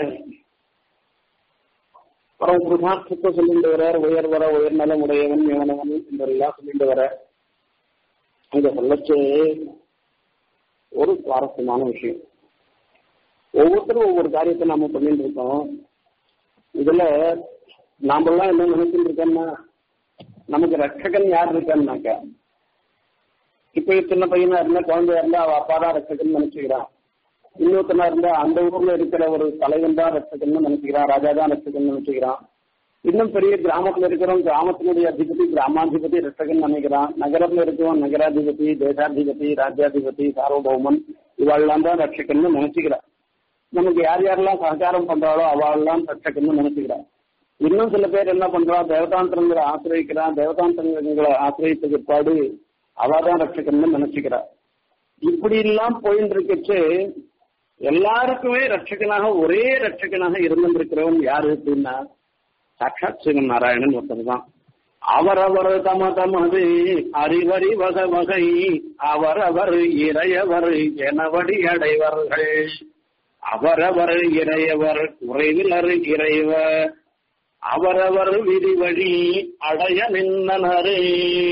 பரம புருஷார்த்தத்தை சொல்லிட்டு வர உயர் வர உயர் நலம் உடையவன் எவனவன் என்றெல்லாம் சொல்லிட்டு வர அங்க சொல்லச்சு ஒரு சுவாரஸ்யமான விஷயம் ஒவ்வொருத்தரும் ஒவ்வொரு காரியத்தை நாம பண்ணிட்டு இருக்கோம் இதுல நாமெல்லாம் என்ன நினைச்சுட்டு இருக்கோம்னா நமக்கு ரட்சகன் யார் இருக்கான்னாக்கா இப்ப சின்ன பையனா இருந்தா குழந்தையா இருந்தா அவ அப்பா தான் ரட்சகன் நினைச்சுக்கிறான் இன்னொருத்தனா இருந்தா அந்த ஊர்ல இருக்கிற ஒரு தலைவன் தான் ரட்சகன் நினைச்சுக்கிறான் ராஜா தான் ரட்சகன் நினைச்சுக்கிறான் இன்னும் பெரிய கிராமத்துல இருக்கிறவன் கிராமத்தினுடைய அதிபதி கிராமாதிபதி ரட்சகன் நினைக்கிறான் நகரத்துல இருக்கிறவன் நகராதிபதி தேசாதிபதி ராஜ்யாதிபதி சார்வபௌமன் இவாள்லாம் தான் ரட்சகன் நினைச்சுக்கிறான் நமக்கு யார் யாரெல்லாம் சககாரம் பண்றாளோ அவள்லாம் ரட்சகன் நினைச்சுக்கிறான் இன்னும் சில பேர் என்ன பண்றா தேவதாந்திரங்களை ஆசிரியக்கிறான் தேவதாந்திரங்களை ஆசிரியத்துக்கு பாடு அவாதான் ரட்சகன் நினைச்சுக்கிறா இப்படி எல்லாம் போயிட்டு இருக்கச்சு எல்லாருக்குமே ரட்சகனாக ஒரே ரட்சகனாக இருந்திருக்கிறவன் யாரு அப்படின்னா சாட்சாத் சிவன் நாராயணன் ஒருத்தர் தான் அவரவர் தம தமது அறிவறி வக வகை அவரவர் இறையவர் எனவடி அடைவர்கள் அவரவர் இறையவர் குறைவிலர் இறைவர் அவரவர் விதிவழி அடைய நின்றனரே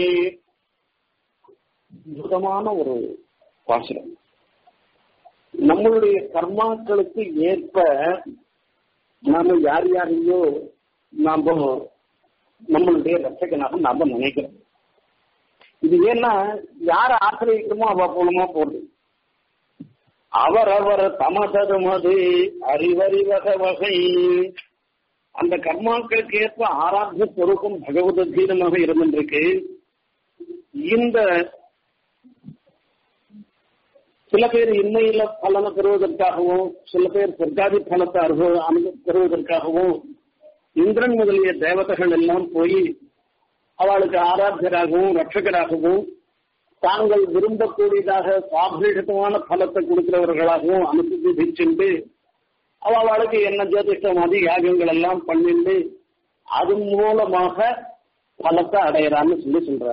அற்புதமான ஒரு பாசுரம் நம்மளுடைய கர்மாக்களுக்கு ஏற்ப நாம யார் யாரையோ நாம நம்மளுடைய ரட்சகனாக நாம நினைக்கிறோம் இது ஏன்னா யார ஆசிரியக்கிறோமோ அவ போலமா போகுது அவரவர் தமசதுமது அறிவறிவக வகை அந்த கர்மாக்களுக்கு ஏற்ப ஆராத்திய பொறுப்பும் பகவத் அத்தீனமாக இருந்திருக்கு இந்த சில பேர் இன்மையில பலனை பெறுவதற்காகவும் சில பேர் சொர்க்காதி பலத்தை அனுபவ அனுபவ பெறுவதற்காகவும் இந்திரன் முதலிய தேவதைகள் எல்லாம் போய் அவளுக்கு ஆராத்தியராகவும் ரட்சகராகவும் தாங்கள் விரும்பக்கூடியதாக சாபீடமான பலத்தை கொடுக்கிறவர்களாகவும் அனுப்பி சென்று அவளுக்கு என்ன ஜோதிஷ்டமாதி யாகங்கள் எல்லாம் பண்ணிட்டு அது மூலமாக பலத்தை அடையிறான்னு சொல்லி சொல்ற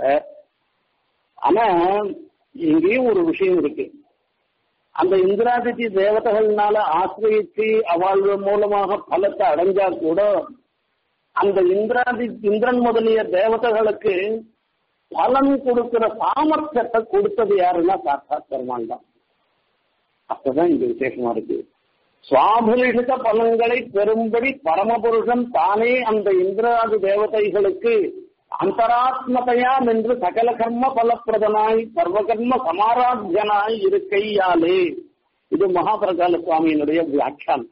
ஆனா இங்கேயும் ஒரு விஷயம் இருக்கு அந்த இந்திராதித்தி தேவதைகள்னால ஆசிரியத்து அவள் மூலமாக பலத்தை அடைஞ்சா கூட அந்த இந்திராதி இந்திரன் முதலிய தேவதைகளுக்கு பலன் கொடுக்கிற சாமர்த்தியத்தை கொடுத்தது யாருன்னா சாட்சாத் பெருமாள் தான் அப்பதான் இங்க விசேஷமா இருக்கு சுவாபலிஷித பலன்களை பெறும்படி பரமபுருஷன் தானே அந்த இந்திராதி தேவதைகளுக்கு அந்தராத்மதையாம் என்று சகல கர்ம பலப்பிரதனாய் சர்வகர்ம சமாராத்தியனாய் இருக்கையாலே இது மகாபிரகால சுவாமியினுடைய வியாக்கியானம்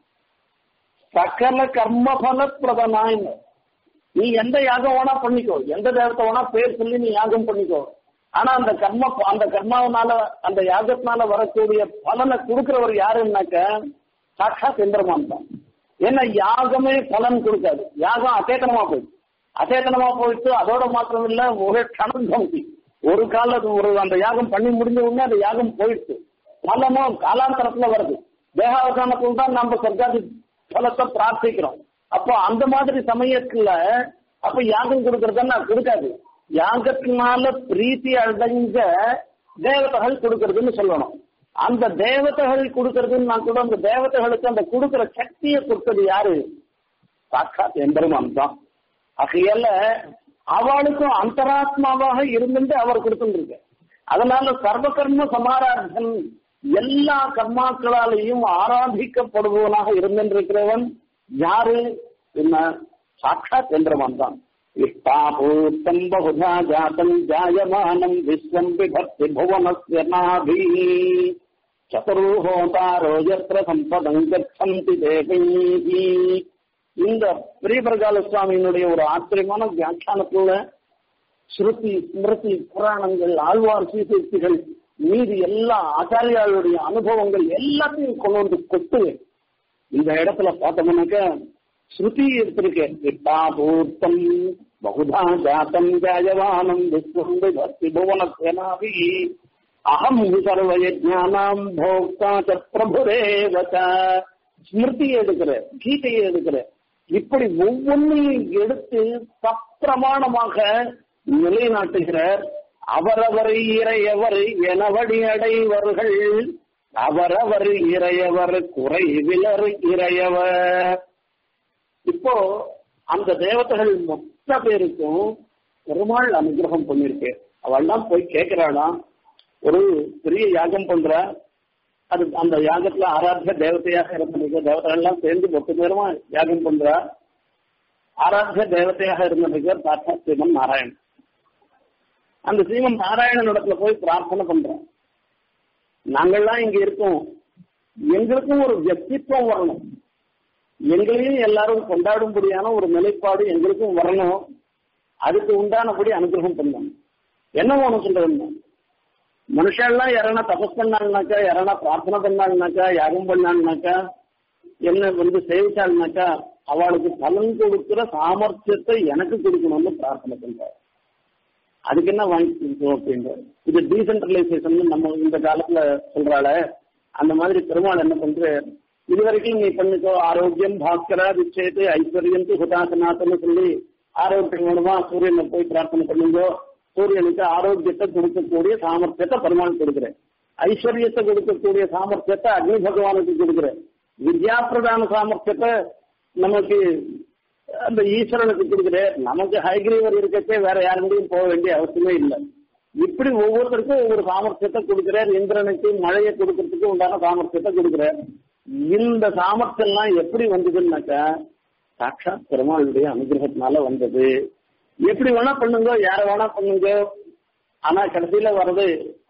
சகல கர்ம பலப்பிரதனாய் நீ எந்த யாகம் வேணா பண்ணிக்கோ எந்த தேவத்தை வேணா பேர் சொல்லி நீ யாகம் பண்ணிக்கோ ஆனா அந்த கர்ம அந்த கர்மாவனால அந்த யாகத்தினால வரக்கூடிய பலனை கொடுக்கிறவர் யாருன்னாக்க சாட்சாத் இந்திரமான் தான் ஏன்னா யாகமே பலன் கொடுக்காது யாகம் அச்சேதனமா போயிடுச்சு அச்சேதனமா போயிட்டு அதோட மாத்திரம் இல்ல ஒரு கணம் தம்பி ஒரு கால ஒரு அந்த யாகம் பண்ணி முடிஞ்ச உடனே அந்த யாகம் போயிடுச்சு பலனும் காலாந்தரத்துல வருது தேகாவசானத்தில் தான் நம்ம சர்க்காதி பலத்தை பிரார்த்திக்கிறோம் அப்போ அந்த மாதிரி சமயத்துல அப்ப யாகம் கொடுக்கறதுன்னா கொடுக்காது யாகத்தினால பிரீத்தி அடைஞ்ச தேவதைகள் கொடுக்கறதுன்னு சொல்லணும் அந்த தேவதைகள் கொடுக்கறதுன்னா கூட அந்த தேவதைகளுக்கு அந்த கொடுக்கிற சக்தியை கொடுத்தது யாரு சாட்சாத் எம்பெருமான் தான் ஆகையால அவளுக்கும் அந்தராத்மாவாக இருந்துட்டு அவர் கொடுத்துருக்கு அதனால சர்வகர்ம சமாராதன் எல்லா கர்மாக்களாலேயும் ஆராதிக்கப்படுபவனாக இருந்திருக்கிறவன் யாரு என்ன சாட்சாத் எந்திரமான் தான் இஷ்டாபூத்தம் பகுதா ஜாதம் ஜாயமானம் விஸ்வம் விபக்தி புவனஸ்ய நாபி சதுர்ஹோதாரோ யத்ர சம்பதம் கச்சந்தி தேவைஹி இந்த பிரியபிரகால சுவாமியினுடைய ஒரு ஆச்சரியமான வியாக்கியானத்துல ஸ்ருதி ஸ்மிருதி புராணங்கள் ஆழ்வார் சீர்திருத்திகள் மீதி எல்லா ஆச்சாரியாளுடைய அனுபவங்கள் எல்லாத்தையும் கொண்டு வந்து கொட்டு இந்த இடத்துல பார்த்தோம்னாக்க ஸ்ருதி எடுத்திருக்கு விட்டாபூர்த்தம் பகுதா ஜாத்தம் ஜாயவானம் விஸ்வம் விபக்தி புவன சேனாபி அகம் சர்வயஜானாம் போக்தா ச பிரபுரேவத ஸ்மிருதியை எடுக்கிற கீதையை எடுக்கிற இப்படி ஒவ்வொன்றையும் எடுத்து சப்பிரமாணமாக நிலைநாட்டுகிறார் அவரவர் இறையவர் எனவடி அடைவர்கள் அவரவர் இறையவர் குறைவிலர் இறையவர் இப்போ அந்த தேவதைகள் மொத்த பேருக்கும் பெருமாள் அனுகிரகம் பண்ணிருக்கு அவள்லாம் போய் கேட்கிறாளாம் ஒரு பெரிய யாகம் பண்றா அது அந்த யாகத்துல ஆராத்திய தேவதையாக இருந்திருக்க தேவதைகள்லாம் சேர்ந்து மொத்த பேருமா யாகம் பண்றா ஆராத்திய தேவதையாக இருந்திருக்க சாட்சாத் சிவன் நாராயணன் அந்த சீமன் நாராயணன் இடத்துல போய் பிரார்த்தனை பண்றோம் நாங்கள்லாம் இங்க இருக்கோம் எங்களுக்கும் ஒரு வியக்தித்வம் வரணும் எங்களையும் எல்லாரும் கொண்டாடும்படியான ஒரு நிலைப்பாடு எங்களுக்கும் வரணும் அதுக்கு உண்டானபடி அனுகிரகம் பண்ணணும் என்ன ஒண்ணு சொல்றது மனுஷன்லாம் யாரனா தபஸ் பண்ணாங்கனாக்கா யாரனா பிரார்த்தனை பண்ணாங்கனாக்கா யாகம் பண்ணாங்கனாக்கா என்ன வந்து சேவிச்சாங்கனாக்கா அவளுக்கு பலன் கொடுக்கிற சாமர்த்தியத்தை எனக்கு கொடுக்கணும்னு பிரார்த்தனை பண்றாரு அதுக்கு என்ன வாங்கி கொடுக்கணும் அப்படின்றாரு இது டீசென்ட்ரலைசேஷன் நம்ம இந்த காலத்துல சொல்றாள அந்த மாதிரி பெருமாள் என்ன பண்ற இது வரைக்கும் நீ பண்ணிக்கோ ஆரோக்கியம் பாஸ்கரா விச்சயத்து ஐஸ்வர்யம் ஹுதாசனாத்தன்னு சொல்லி ஆரோக்கியம் மூலமா சூரியனை போய் பிரார்த்தனை பண்ணுங்கோ சூரியனுக்கு ஆரோக்கியத்தை கொடுக்கக்கூடிய சாமர்த்தியத்தை பெருமாள் கொடுக்குறேன் ஐஸ்வர்யத்தை கொடுக்கக்கூடிய சாமர்த்தியத்தை அக்னி பகவானுக்கு கொடுக்குறேன் வித்யா பிரதான சாமர்த்தியத்தை நமக்கு அந்த ஈஸ்வரனுக்கு கொடுக்குறேன் நமக்கு ஹைகிரீவர் இருக்கச்சே வேற யாருடையும் போக வேண்டிய அவசியமே இல்லை இப்படி ஒவ்வொருத்தருக்கும் ஒவ்வொரு சாமர்த்தியத்தை கொடுக்குறார் இந்திரனுக்கு மழையை கொடுக்கறதுக்கு உண்டான சாமர்த்தியத்தை கொடுக்குறார் இந்த சாமர்த்தியம்லாம் எப்படி வந்ததுன்னாக்கா சாட்சாத் பெருமாளுடைய அனுகிரகத்தினால வந்தது எப்படி வேணா பண்ணுங்க யார வேணா பண்ணுங்க ஆனா கடைசியில வர்றது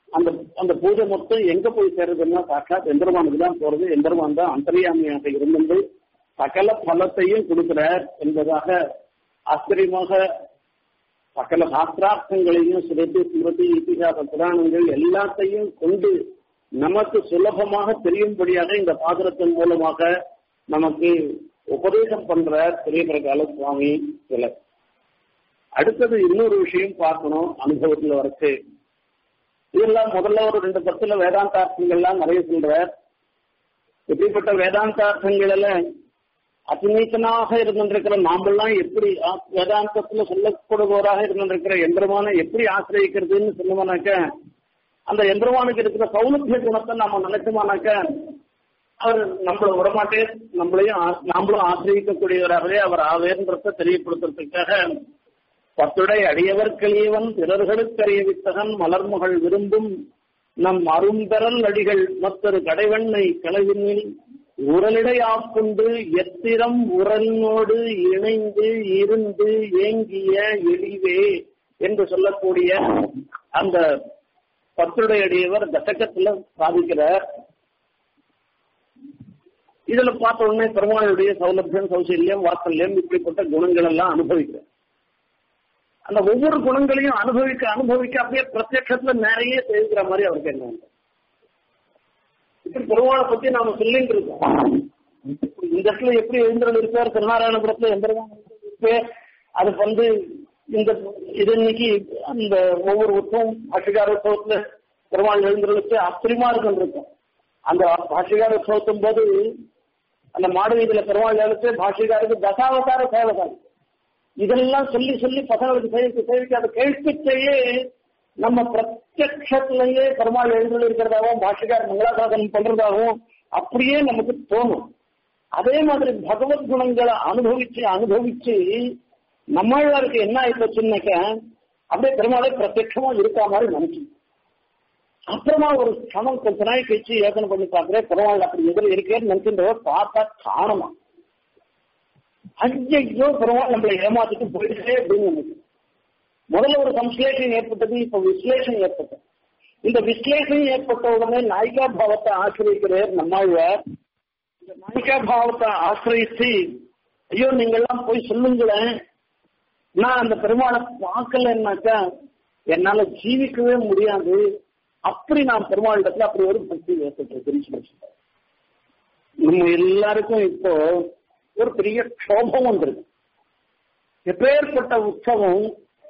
அந்த அந்த பூஜை மொத்தம் எங்க போய் சேருதுன்னா சாட்சாத் எந்திரமானுக்கு தான் போறது எந்திரமான் தான் அந்தரியாமியாக இருந்து சகல பலத்தையும் கொடுக்கிறார் என்பதாக ஆச்சரியமாக சகல சாஸ்திரார்த்தங்களையும் சுரத்தி ஸ்மிருதி இத்திகாச புராணங்கள் எல்லாத்தையும் கொண்டு நமக்கு சுலபமாக தெரியும்படியாக இந்த பாசுரத்தின் மூலமாக நமக்கு உபதேசம் பண்ற பெரிய பிரகால சுவாமி சிலர் அடுத்தது இன்னொரு விஷயம் பார்க்கணும் அனுபவத்துல வரைச்சு இதெல்லாம் முதல்ல ஒரு ரெண்டு பத்துல வேதாந்தார்த்தங்கள்லாம் நிறைய சொல்றார் இப்படிப்பட்ட வேதாந்தார்த்தங்கள் எல்லாம் அத்திநீத்தனாக இருந்திருக்கிற நாமெல்லாம் எப்படி வேதாந்தத்துல சொல்லப்படுபவராக இருந்திருக்கிற எந்திரமான எப்படி ஆசிரியக்கிறதுன்னு சொன்னோம்னாக்க அந்த எந்திரமானுக்கு இருக்கிற சௌலபிய குணத்தை நம்ம நினைச்சோமானாக்க அவர் நம்மள விடமாட்டே நம்மளையும் நாமளும் ஆசிரியக்கக்கூடியவராகவே அவர் ஆவேன்றத தெரியப்படுத்துறதுக்காக பத்துடை அடியவர்களியவன் பிறர்களுக்கு அறிவித்தகன் மலர்மகள் விரும்பும் நம் அரும்பெறல் அடிகள் மற்றொரு கடைவெண்ணை கலவினில் உரலிடை ஆட்கொண்டு எத்திரம் உரலினோடு இணைந்து இருந்து ஏங்கிய எளிவே என்று சொல்லக்கூடிய அந்த பத்துடை அடியவர் தசகத்துல சாதிக்கிறார் இதுல பார்த்த உடனே பெருமாளுடைய சௌலபியம் சௌசல்யம் வாத்சல்யம் இப்படிப்பட்ட குணங்கள் எல்லாம் அனுபவிக்கிறார் அந்த ஒவ்வொரு குணங்களையும் அனுபவிக்க அனுபவிக்க அப்படியே பிரத்யட்சத்துல நிறைய தெரிவிக்கிற மாதிரி அவருக்கு என்ன இப்படி பெருமாளை பத்தி நாம சொல்லிட்டு இருக்கோம் இந்த இடத்துல எப்படி எழுந்திரல் இருப்பார் திருநாராயணபுரத்துல எந்த அது வந்து இந்த இது இன்னைக்கு அந்த ஒவ்வொரு உற்சவம் பாஷிகார உற்சவத்துல பெருமாள் எழுந்திரலுக்கு ஆச்சரியமா இருக்கும் அந்த பாஷிகார உற்சவத்தின் போது அந்த மாடு வீதியில பெருமாள் எழுத்து பாஷிகாருக்கு தசாவதார சேவகாரம் இதெல்லாம் சொல்லி சொல்லி பசங்களுக்கு சேவிக்க சேவிக்க அதை கேட்பிச்சையே நம்ம பிரத்யட்சத்திலேயே பெருமாள் எழுந்து இருக்கிறதாகவும் பாஷிகார் மங்களாசாசனம் பண்றதாகவும் அப்படியே நமக்கு தோணும் அதே மாதிரி பகவத் குணங்களை அனுபவிச்சு அனுபவிச்சு நம்மளுக்கு என்ன ஆயிப்போச்சுன்னாக்க அப்படியே பெருமாளை பிரத்யட்சமா இருக்கா மாதிரி நினைச்சு அப்புறமா ஒரு சமம் கொஞ்ச நாள் கழிச்சு யோசனை பண்ணி பார்க்கிறேன் பெருமாள் அப்படி எதிர இருக்கேன்னு நினைச்சுன்றவர் பார்த்தா காணுமா ஐயோ பெருமாள் நம்மளை ஏமாத்திட்டு போயிடுச்சே அப்படின்னு நினைச்சு முதல்ல ஒரு சம்ஸ்லேஷன் ஏற்பட்டது இப்ப விஸ்லேஷன் ஏற்பட்டது இந்த விஸ்லேஷன் ஏற்பட்ட உடனே நாயிகா பாவத்தை ஆசிரியக்கிறார் நம்மாழ்வார் இந்த நாயிகா பாவத்தை ஆசிரியிச்சு ஐயோ நீங்கெல்லாம் போய் சொல்லுங்களேன் நான் அந்த பெருமாளை பார்க்கலன்னாக்கா என்னால ஜீவிக்கவே முடியாது அப்படி நான் பெருமாளிடத்துல அப்படி ஒரு பக்தி ஏற்பட்டு தெரிஞ்சு நம்ம எல்லாருக்கும் இப்போ ஒரு பெரிய க்ஷோபம் வந்திருக்கு எப்பேற்பட்ட உற்சவம்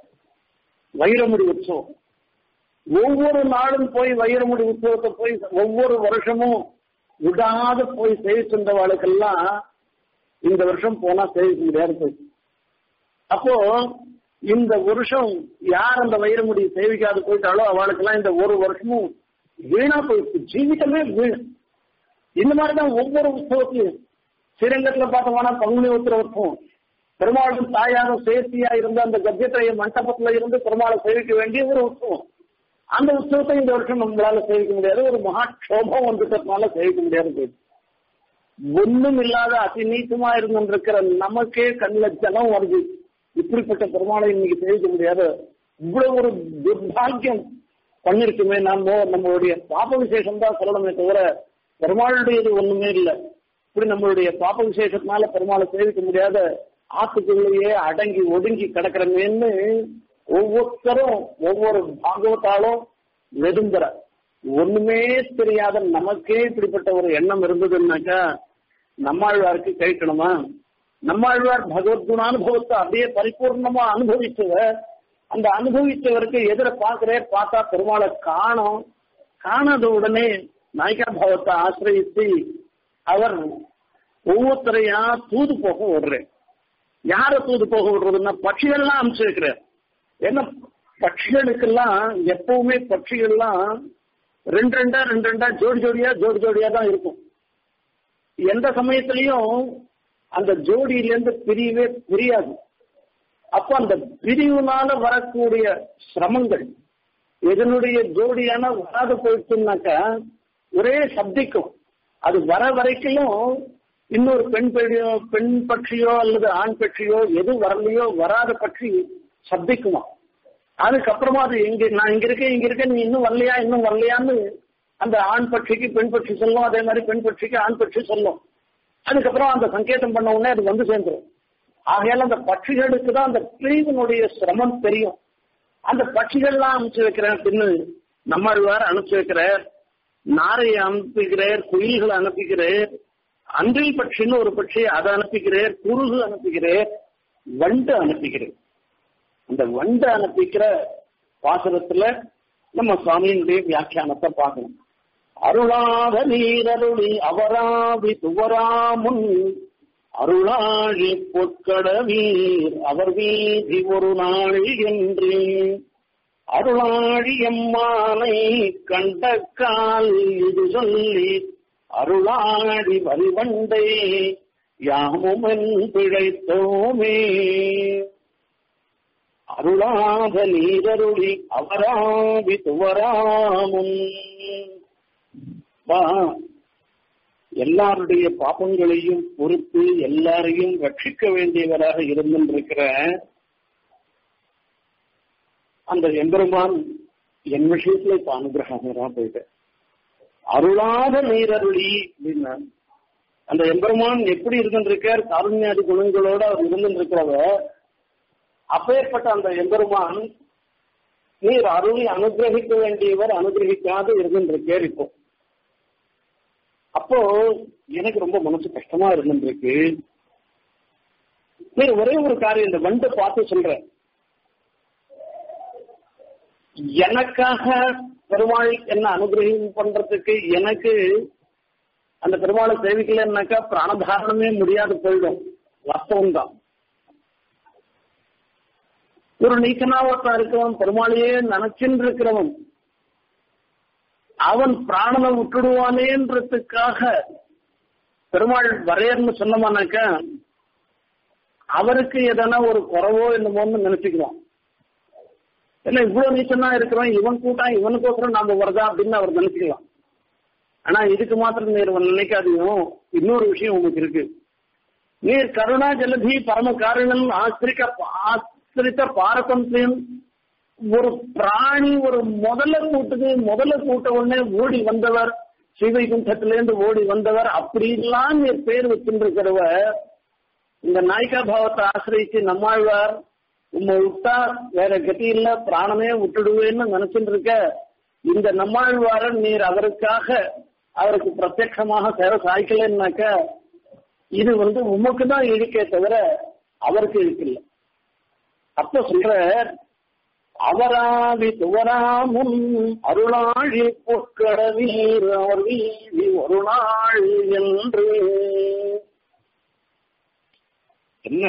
வைரமுடி உற்சவம் ஒவ்வொரு நாளும் போய் வைரமுடி உற்சவத்தை போய் ஒவ்வொரு வருஷமும் விடாத போய் சேவிச்சிருந்தவாளுக்கெல்லாம் இந்த வருஷம் போனா சேவிக்க முடியாது போயிடுச்சு அப்போ இந்த வருஷம் யார் அந்த வைரமுடி சேவிக்காது போயிட்டாலோ அவளுக்கெல்லாம் இந்த ஒரு வருஷமும் வீணா போயிடுச்சு ஜீவிதமே வீண் இந்த மாதிரிதான் ஒவ்வொரு உற்சவத்தையும் ஸ்ரீரங்கத்துல பார்த்தோம்னா பங்குனி உத்தரவுக்கும் பெருமாளும் தாயாரும் சேர்த்தியா இருந்த அந்த கத்தியத்திரைய மண்டபத்துல இருந்து பெருமாளை சேவிக்க வேண்டிய ஒரு உற்சவம் அந்த உற்சவத்தை இந்த வருஷம் நம்மளால சேவிக்க முடியாது ஒரு மகா க்ஷோபம் வந்துட்டதுனால சேவிக்க முடியாது போயிடுச்சு ஒண்ணும் இல்லாத அதிநீச்சமா இருந்திருக்கிற நமக்கே கண்ணில் ஜனம் வருது இப்படிப்பட்ட பெருமாளை இன்னைக்கு சேவிக்க முடியாது இவ்வளவு ஒரு துர்பாகியம் பண்ணிருக்குமே நாம நம்மளுடைய பாப விசேஷம் தான் சொல்லணுமே தவிர பெருமாளுடையது ஒண்ணுமே இல்லை இப்படி நம்மளுடைய பாப விசேஷத்தினால பெருமாளை சேவிக்க முடியாத ஆத்துக்குள்ளேயே அடங்கி ஒடுங்கி கிடக்கிறமேன்னு ஒவ்வொருத்தரும் ஒவ்வொரு பாகவத்தாலும் வெதும்புற ஒண்ணுமே தெரியாத நமக்கே இப்படிப்பட்ட ஒரு எண்ணம் இருந்ததுன்னாக்கா நம்மாழ்வாருக்கு கேட்கணுமா நம்மாழ்வார் பகவத்குணானுபவத்தை அப்படியே பரிபூர்ணமா அனுபவிச்சவர் அந்த அனுபவிச்சவருக்கு எதிர பாக்குறே பார்த்தா பெருமாளை காணும் காணாத உடனே நாய்கா பாவத்தை ஆசிரியத்து அவர் ஒவ்வொருத்தரையா தூது போக விடுறேன் யார தூது போக விடுறதுன்னா பட்சிகள்லாம் அனுப்பிச்சு வைக்கிறார் ஏன்னா பட்சிகளுக்கெல்லாம் எப்பவுமே பட்சிகள்லாம் ரெண்டு ரெண்டா ரெண்டு ரெண்டா ஜோடி ஜோடியா ஜோடி ஜோடியா தான் இருக்கும் எந்த சமயத்திலையும் அந்த ஜோடியிலேருந்து பிரியவே புரியாது அப்போ அந்த பிரிவுனால வரக்கூடிய சிரமங்கள் இதனுடைய ஜோடியான வராது போயிடுச்சுனாக்கா ஒரே சப்திக்கும் அது வர வரைக்கும் இன்னொரு பெண் பெழியோ பெண் பட்சியோ அல்லது ஆண் பட்சியோ எது வரலையோ வராத பட்சி சப்திக்குமா அதுக்கப்புறமா அது இங்க நான் இங்க இருக்கேன் இங்க இருக்கேன் நீ இன்னும் வரலையா இன்னும் வரலையான்னு அந்த ஆண் பட்சிக்கு பெண் பட்சி சொல்லும் அதே மாதிரி பெண் பட்சிக்கு ஆண் பட்சி சொல்லும் அதுக்கப்புறம் அந்த சங்கேதம் பண்ண உடனே அது வந்து சேர்ந்துடும் ஆகையால அந்த பட்சிகளுக்கு தான் அந்த பிரிவினுடைய சிரமம் தெரியும் அந்த பட்சிகள்லாம் அனுப்பிச்சு வைக்கிறேன் அப்படின்னு நம்மாழ்வார் அனுப்பிச்சு வைக்கிறார் நாரையை அனுப்புகிறார் குயில்களை அனுப்புகிறார் அன்றில் பட்சின்னு ஒரு பட்சி அதை அனுப்பிக்கிறேன் குருகு அனுப்புகிறேன் வண்டு அனுப்புகிறேன் அந்த வண்டு அனுப்பிக்கிற பாசுரத்துல நம்ம சுவாமியினுடைய வியாக்கியானத்தை பார்க்கணும் அருளாத நீரருளி அவராவி துவராமுன் அருளாழி பொற்கடவீர் அவர் வீதி ஒரு நாள் என்று அருளாழி எம்மானை கண்ட கால் இது சொல்லி அருளாடி வரிவண்டை யாமுமென் பிழைத்தோமே அருளாத நீரருளி அவராவி துவராமுன் வா எல்லாருடைய பாப்பங்களையும் பொறுத்து எல்லாரையும் ரட்சிக்க வேண்டியவராக இருந்திருக்கிற அந்த எம்பெருமான் என் விஷயத்துல இப்ப அனுகிரகரா போயிட்டு அருளாத நீரருளி அப்படின்னா அந்த எம்பெருமான் எப்படி இருந்திருக்கார் காருண்யாதி குணங்களோட அவர் இருந்திருக்கிறவர் அப்பேற்பட்ட அந்த எம்பெருமான் நீர் அருளி அனுகிரகிக்க வேண்டியவர் அனுகிரகிக்காத இருந்திருக்கார் இப்போ அப்போ எனக்கு ரொம்ப மனசு கஷ்டமா இருந்திருக்கு நீர் ஒரே ஒரு காரியம் இந்த வண்டை பார்த்து சொல்றேன் எனக்காக பெருமாள் என்ன அனுகிரகம் பண்றதுக்கு எனக்கு அந்த பெருமாளை சேவிக்கலன்னாக்கா பிராணதாரணமே முடியாது போயிடும் வாஸ்தவம் தான் ஒரு நீக்கனாவத்தான் இருக்கிறவன் பெருமாளையே நினைச்சுன்னு இருக்கிறவன் அவன் பிராணனை விட்டுடுவானேன்றதுக்காக பெருமாள் வரையர்னு சொன்னமானாக்கா அவருக்கு எதனா ஒரு குறவோ என்னமோன்னு நினைச்சுக்குவான் ஏன்னா இவ்வளவு நீச்சனா இருக்கிறோம் இவன் கூட்டம் இவனுக்கோசரம் நாம வருதா அப்படின்னு அவர் நினைச்சுக்கலாம் ஆனா இதுக்கு மாத்திரம் நீர் நினைக்காதையும் இன்னொரு விஷயம் உங்களுக்கு இருக்கு நீர் கருணா ஜலதி பரம காரணம் ஆசிரிக்க ஆசிரித்த பாரதந்திரியம் ஒரு பிராணி ஒரு முதல்ல கூட்டுக்கு முதல்ல கூட்ட உடனே ஓடி வந்தவர் ஸ்ரீவைகுண்டத்திலேருந்து ஓடி வந்தவர் அப்படிலாம் நீர் பேர் வச்சுருக்கிறவர் இந்த நாய்கா பாவத்தை ஆசிரியிச்சு நம்மாழ்வார் உண்மை விட்டா வேற கதி இல்ல பிராணமே விட்டுடுவேன்னு நினைச்சுட்டு இருக்க இந்த நம்மாழ்வாரன் நீர் அவருக்காக அவருக்கு பிரத்யட்சமாக சேர சாய்க்கலன்னாக்க இது வந்து உமக்கு தான் இழுக்கே தவிர அவருக்கு இழுக்கில்ல அப்ப சொல்ற அவராவி துவராமுன் அருளாழி பொற்கடவீர் அவர் வீதி ஒரு நாள் என்று என்ன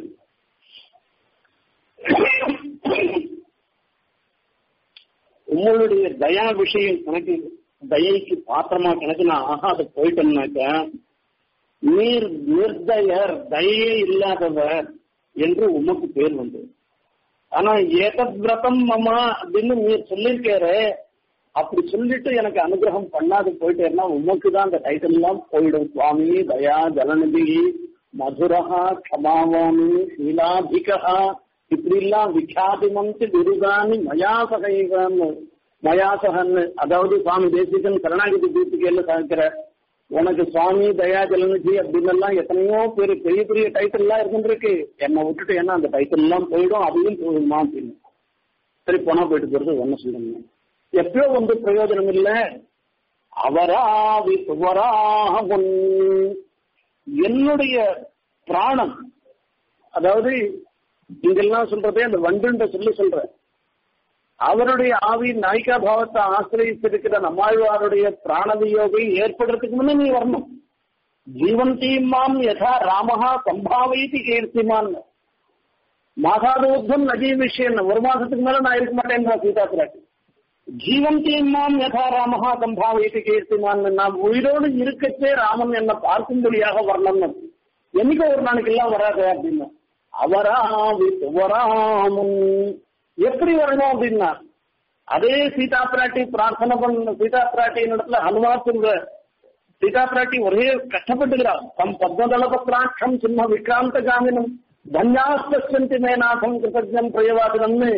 உங்களுடைய தயா விஷயம் கணக்கு தயைக்கு பாத்திரமா கணக்கு நான் ஆகாத போயிட்டேன்னாக்க நீர் நிர்தயர் தயையே இல்லாதவர் என்று உமக்கு பேர் வந்தது ஆனா ஏதத் விரதம் மமா அப்படின்னு நீர் சொல்லியிருக்காரு அப்படி சொல்லிட்டு எனக்கு அனுகிரகம் பண்ணாது போயிட்டேன்னா உமக்கு தான் அந்த டைட்டில் எல்லாம் போயிடும் சுவாமி தயா ஜலநிதி மதுரஹா க்ஷமாவாமி ஷீலாதிகா இப்படி எல்லாம் விக்யாதிமந்தி விருதானி மயாசகைவன் மயாசகன்னு அதாவது சுவாமி தேசிகன் கருணாகிரி தீபிகையில சாய்க்கிற உனக்கு சுவாமி தயா ஜலநிதி அப்படின்னு எல்லாம் எத்தனையோ பேர் பெரிய பெரிய டைட்டில் எல்லாம் இருந்துருக்கு என்னை விட்டுட்டு என்ன அந்த டைட்டில் எல்லாம் போயிடும் அதையும் போயிடுமா அப்படின்னு சரி போனா போயிட்டு போறது ஒன்ன சொல்லுங்க எப்பயோ வந்து பிரயோஜனம் இல்ல அவராவி துவராகும் என்னுடைய பிராணம் அதாவது இங்கெல்லாம் சொல்றதே அந்த வண்டுன்ற சொல்லி சொல்ற அவருடைய ஆவி நாயிகா பாவத்தை ஆசிரியத்திருக்கிற நம்மாழ்வாருடைய பிராணவியோகை ஏற்படுறதுக்கு முன்னே நீ வரணும் ஜீவந்தீமாம் யதா ராமஹா சம்பாவைத்தி கீர்த்திமான் மாசாதோத்தம் நஜீ விஷயம் ஒரு மாசத்துக்கு மேல நான் இருக்க மாட்டேன் சீதா பிராட்டி ஜீவந்தீமாம் யதா ராமஹா சம்பாவைத்தி கீர்த்திமான் நான் உயிரோடு இருக்கச்சே ராமன் என்ன பார்க்கும்படியாக வரணும்னு என்னைக்கு ஒரு நாளைக்கு எல்லாம் வராது அப்படின்னா அவராவி துவராமுன் எப்படி வரணும் அப்படின்னா அதே சீதா பிராட்டி பிரார்த்தனை பண்ண சீதா பிராட்டியின் இடத்துல ஹனுமான் சொல்ற சீதா பிராட்டி ஒரே கஷ்டப்பட்டுகிறார் தம் பத்மதளபத்ராட்சம் சிம்ம விக்ராந்த காமினம் தன்யாஸ்தி மேநாதம் கிருத்தஜம் பிரயவாதனம்னு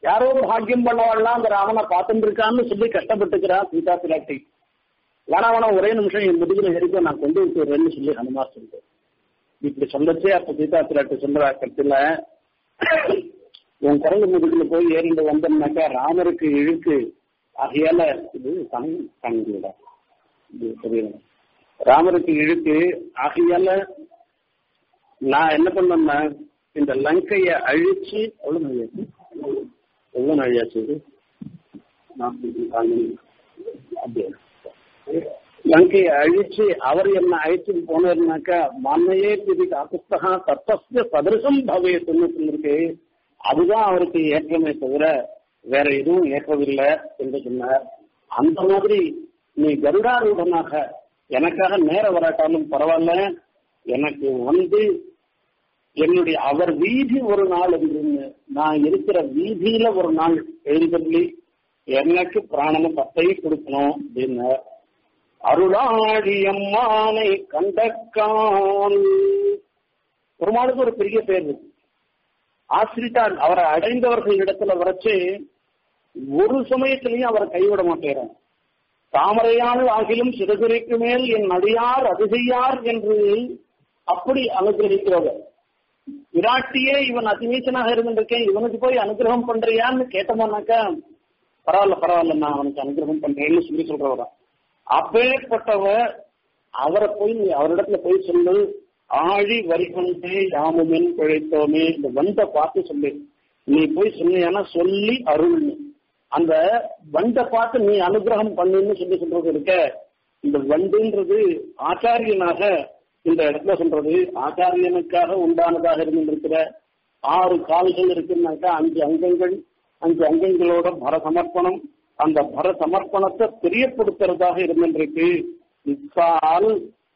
யாரோ பாக்கியம் பண்ணவாள்லாம் அந்த ராமனை பார்த்துட்டு இருக்கான்னு சொல்லி கஷ்டப்பட்டுக்கிறா சீதா பிராட்டி வேணா வேணா ஒரே நிமிஷம் என் முதுகுல இருக்கும் நான் கொண்டு விட்டுறேன்னு சொல்லி ஹனுமார் சொல்லிட்டு இப்படி சொல்லச்சே அப்ப சீதா பிராட்டி சொல்றா கருத்துல உன் குரங்கு முதுகுல போய் ஏறிண்டு வந்தோம்னாக்கா ராமருக்கு இழுக்கு ஆகையால இது தங் தங்கிட இது தெரியல ராமருக்கு இழுக்கு ஆகையால நான் என்ன பண்ணேன்னா இந்த லங்கைய அழிச்சு எவ்வளவு நாழியாச்சு எவ்வளவு நாழியாச்சு இது நாற்பத்தி நாலு அப்படியே லங்கையை அழிச்சு அவர் என்ன அழைச்சு போனாருனாக்கா மன்னையே பிரி அபுஸ்தகா தத்தஸ்ய சதிருஷம் பவேத்துன்னு சொல்லிருக்கு அதுதான் அவருக்கு ஏற்றமே தவிர வேற எதுவும் ஏற்றவில்லை என்று சொன்னார் அந்த மாதிரி நீ கருடாரூடனாக எனக்காக நேர வராட்டாலும் பரவாயில்ல எனக்கு வந்து என்னுடைய அவர் வீதி ஒரு நாள் இருந்துன்னு நான் இருக்கிற வீதியில ஒரு நாள் எழுந்தள்ளி எனக்கு பிராணன பத்தை கொடுக்கணும் அப்படின்னு அருளாடி அம்மானை கண்டக்கான் பெருமாளுக்கு ஒரு பெரிய பேர் இருக்கு ஆசிரித்தார் அவரை அடைந்தவர்கள் இடத்துல வரைச்சு ஒரு சமயத்திலையும் அவரை கைவிட மாட்டேறான் தாமரையாள் ஆகிலும் சிறுகுறைக்கு மேல் என் அடியார் அதிசையார் என்று அப்படி அனுகிரகிக்கிறவர் விராட்டியே இவன் அதிநீச்சனாக இருந்திருக்கேன் இவனுக்கு போய் அனுகிரகம் பண்றியான்னு கேட்டோம்னாக்கா பரவாயில்ல பரவாயில்ல நான் அவனுக்கு அனுகிரகம் பண்றேன்னு சொல்லி சொல்றவரா அப்பேற்பட்டவர் அவரை போய் நீ அவரிடத்துல போய் சொல்லு ஆழி வரிகொண்டே யாமுமென் பிழைத்தோமே இந்த வந்த பார்த்து சொல்லு நீ போய் சொன்னியானா சொல்லி அருள்னு அந்த வண்டை பார்த்து நீ அனுகிரகம் பண்ணுன்னு சொல்லி சொல்றது இருக்க இந்த வண்டுன்றது ஆச்சாரியனாக இந்த இடத்துல சொல்றது ஆச்சாரியனுக்காக உண்டானதாக இருந்திருக்கிற ஆறு கால்கள் இருக்குன்னாக்கா அஞ்சு அங்கங்கள் அஞ்சு அங்கங்களோட பர சமர்ப்பணம் அந்த பர சமர்ப்பணத்தை தெரியப்படுத்துறதாக இருந்திருக்கு இக்கால்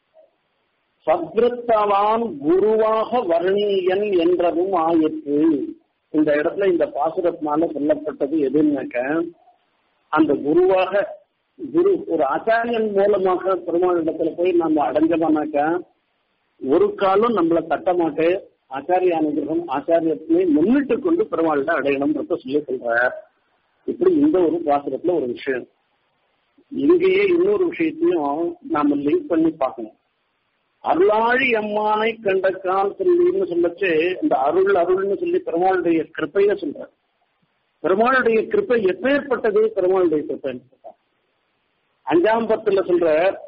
சத்ருத்தவான் குருவாக வர்ணியன் என்றதும் ஆயிற்று இந்த இடத்துல இந்த பாசுரத்தினால சொல்லப்பட்டது எதுன்னாக்க அந்த குருவாக குரு ஒரு ஆச்சாரியன் மூலமாக பெருமாள் இடத்துல போய் நம்ம அடைஞ்சோம்னாக்கா ஒரு காலம் நம்மளை தட்ட மாட்டே ஆச்சாரிய அனுகிரகம் ஆச்சாரியத்தினை முன்னிட்டு கொண்டு பெருமாள்கிட்ட அடையணும்ன்றத சொல்லி சொல்றார் இப்படி இந்த ஒரு பாசுரத்துல ஒரு விஷயம் இங்கேயே இன்னொரு விஷயத்தையும் நாம லிங்க் பண்ணி பார்க்கணும் அருளாழி அம்மானை கண்ட கால் சொல்லின்னு சொல்லச்சு இந்த அருள் அருள்னு சொல்லி பெருமாளுடைய கிருப்பைய சொல்ற பெருமாளுடைய கிருப்பை எப்பேற்பட்டது பெருமாளுடைய கிருப்பைன்னு சொல்ற அஞ்சாம் பத்துல சொல்ற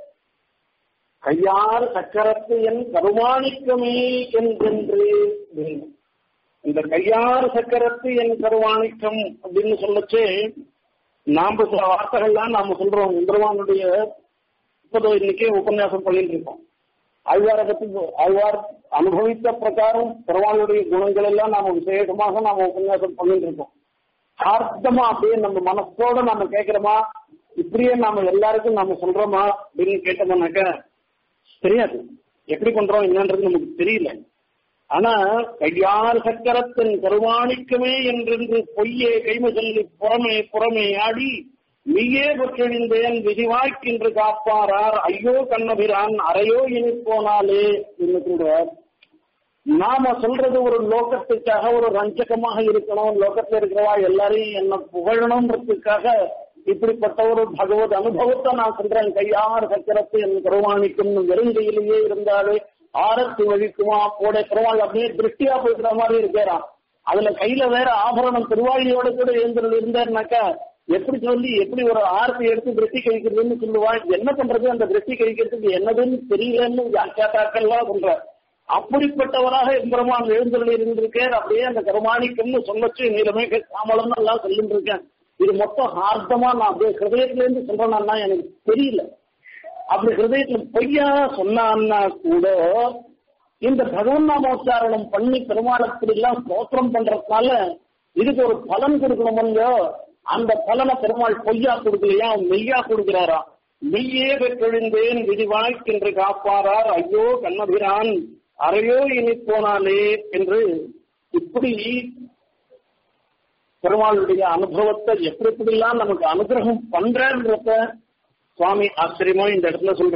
கையாறு சக்கரத்து என் கருமாணிக்கமே என்கென்று இந்த கையாறு சக்கரத்து என் கருவாணிக்கம் அப்படின்னு சொல்லச்சு நாம சில வார்த்தைகள்லாம் நாம சொல்றோம் இந்திரவானுடைய இப்போது இன்னைக்கே உபன்யாசம் பண்ணிட்டு இருக்கோம் ஆழ்வாரை பத்தி ஆழ்வார் அனுபவித்த பிரகாரம் பெருமாளுடைய குணங்கள் எல்லாம் நாம விசேஷமாக நாம உபன்யாசம் பண்ணிட்டு இருக்கோம் ஆர்த்தமா அப்படியே நம்ம மனசோட நாம கேட்கிறோமா இப்படியே நாம எல்லாருக்கும் நாம சொல்றோமா அப்படின்னு கேட்டோம்னாக்க தெரியாது எப்படி பண்றோம் என்னன்றது நமக்கு தெரியல ஆனா கையார் சக்கரத்தின் கருவாணிக்கமே என்றென்று பொய்யே கைம சொல்லி புறமே புறமே ஆடி நீயே பெற்றெழிந்தேன் விதிவாய்க்கின்று காப்பாரார் ஐயோ கண்ணபிரான் அறையோ இனி போனாலே என்று சொல்றார் நாம சொல்றது ஒரு லோகத்துக்காக ஒரு ரஞ்சகமாக இருக்கணும் லோகத்துல இருக்கிறவா எல்லாரையும் என்ன புகழணும்ன்றதுக்காக இப்படிப்பட்ட ஒரு பகவத் அனுபவத்தை நான் சொல்றேன் கையார் சக்கரத்து என் கருவாணிக்கும் வெறுங்கையிலேயே இருந்தாலே ஆரத்தி வழிக்குமா போட பெருமாள் அப்படியே திருஷ்டியா போய்க்கிற மாதிரி இருக்கிறான் அதுல கையில வேற ஆபரணம் திருவாழியோட கூட எழுந்திருந்து இருந்தாருனாக்கா எப்படி சொல்லி எப்படி ஒரு ஆரத்தி எடுத்து திருஷ்டி கழிக்கிறதுன்னு சொல்லுவா என்ன பண்றது அந்த திருஷ்டி கழிக்கிறதுக்கு என்னதுன்னு தெரியலன்னு வியாக்கியாத்தாக்கள்லாம் சொல்ற அப்படிப்பட்டவராக எம்பெருமான் எழுந்தருள் இருந்திருக்கார் அப்படியே அந்த கருமாணிக்கம்னு சொல்லச்சு நீலமே சாமலம் எல்லாம் சொல்லிட்டு இருக்கேன் இது மொத்தம் ஹார்தமா நான் அப்படியே ஹிருதயத்துல இருந்து சொல்றேன்னா எனக்கு தெரியல அப்படி ஹிருதயத்துல பொய்யா சொன்னான்னா கூட இந்த பகவன் நாமோச்சாரணம் பண்ணி பெருமாளத்தில் எல்லாம் ஸ்தோத்திரம் பண்றதுனால இதுக்கு ஒரு பலன் கொடுக்கணுமோ அந்த பலனை பெருமாள் பொய்யா கொடுக்கலையா மெய்யா கொடுக்கிறாரா மெய்யே பெற்றெழுந்தேன் விதிவாய்க்கென்று காப்பாரார் ஐயோ கண்ணபிரான் அறையோ இனி போனாலே என்று இப்படி பெருமாளுடைய அனுபவத்தை எப்படி எப்படிலாம் நமக்கு அனுகிரகம் பண்றன்றத சுவாமி ஆச்சரியமா இந்த இடத்துல சொல்ற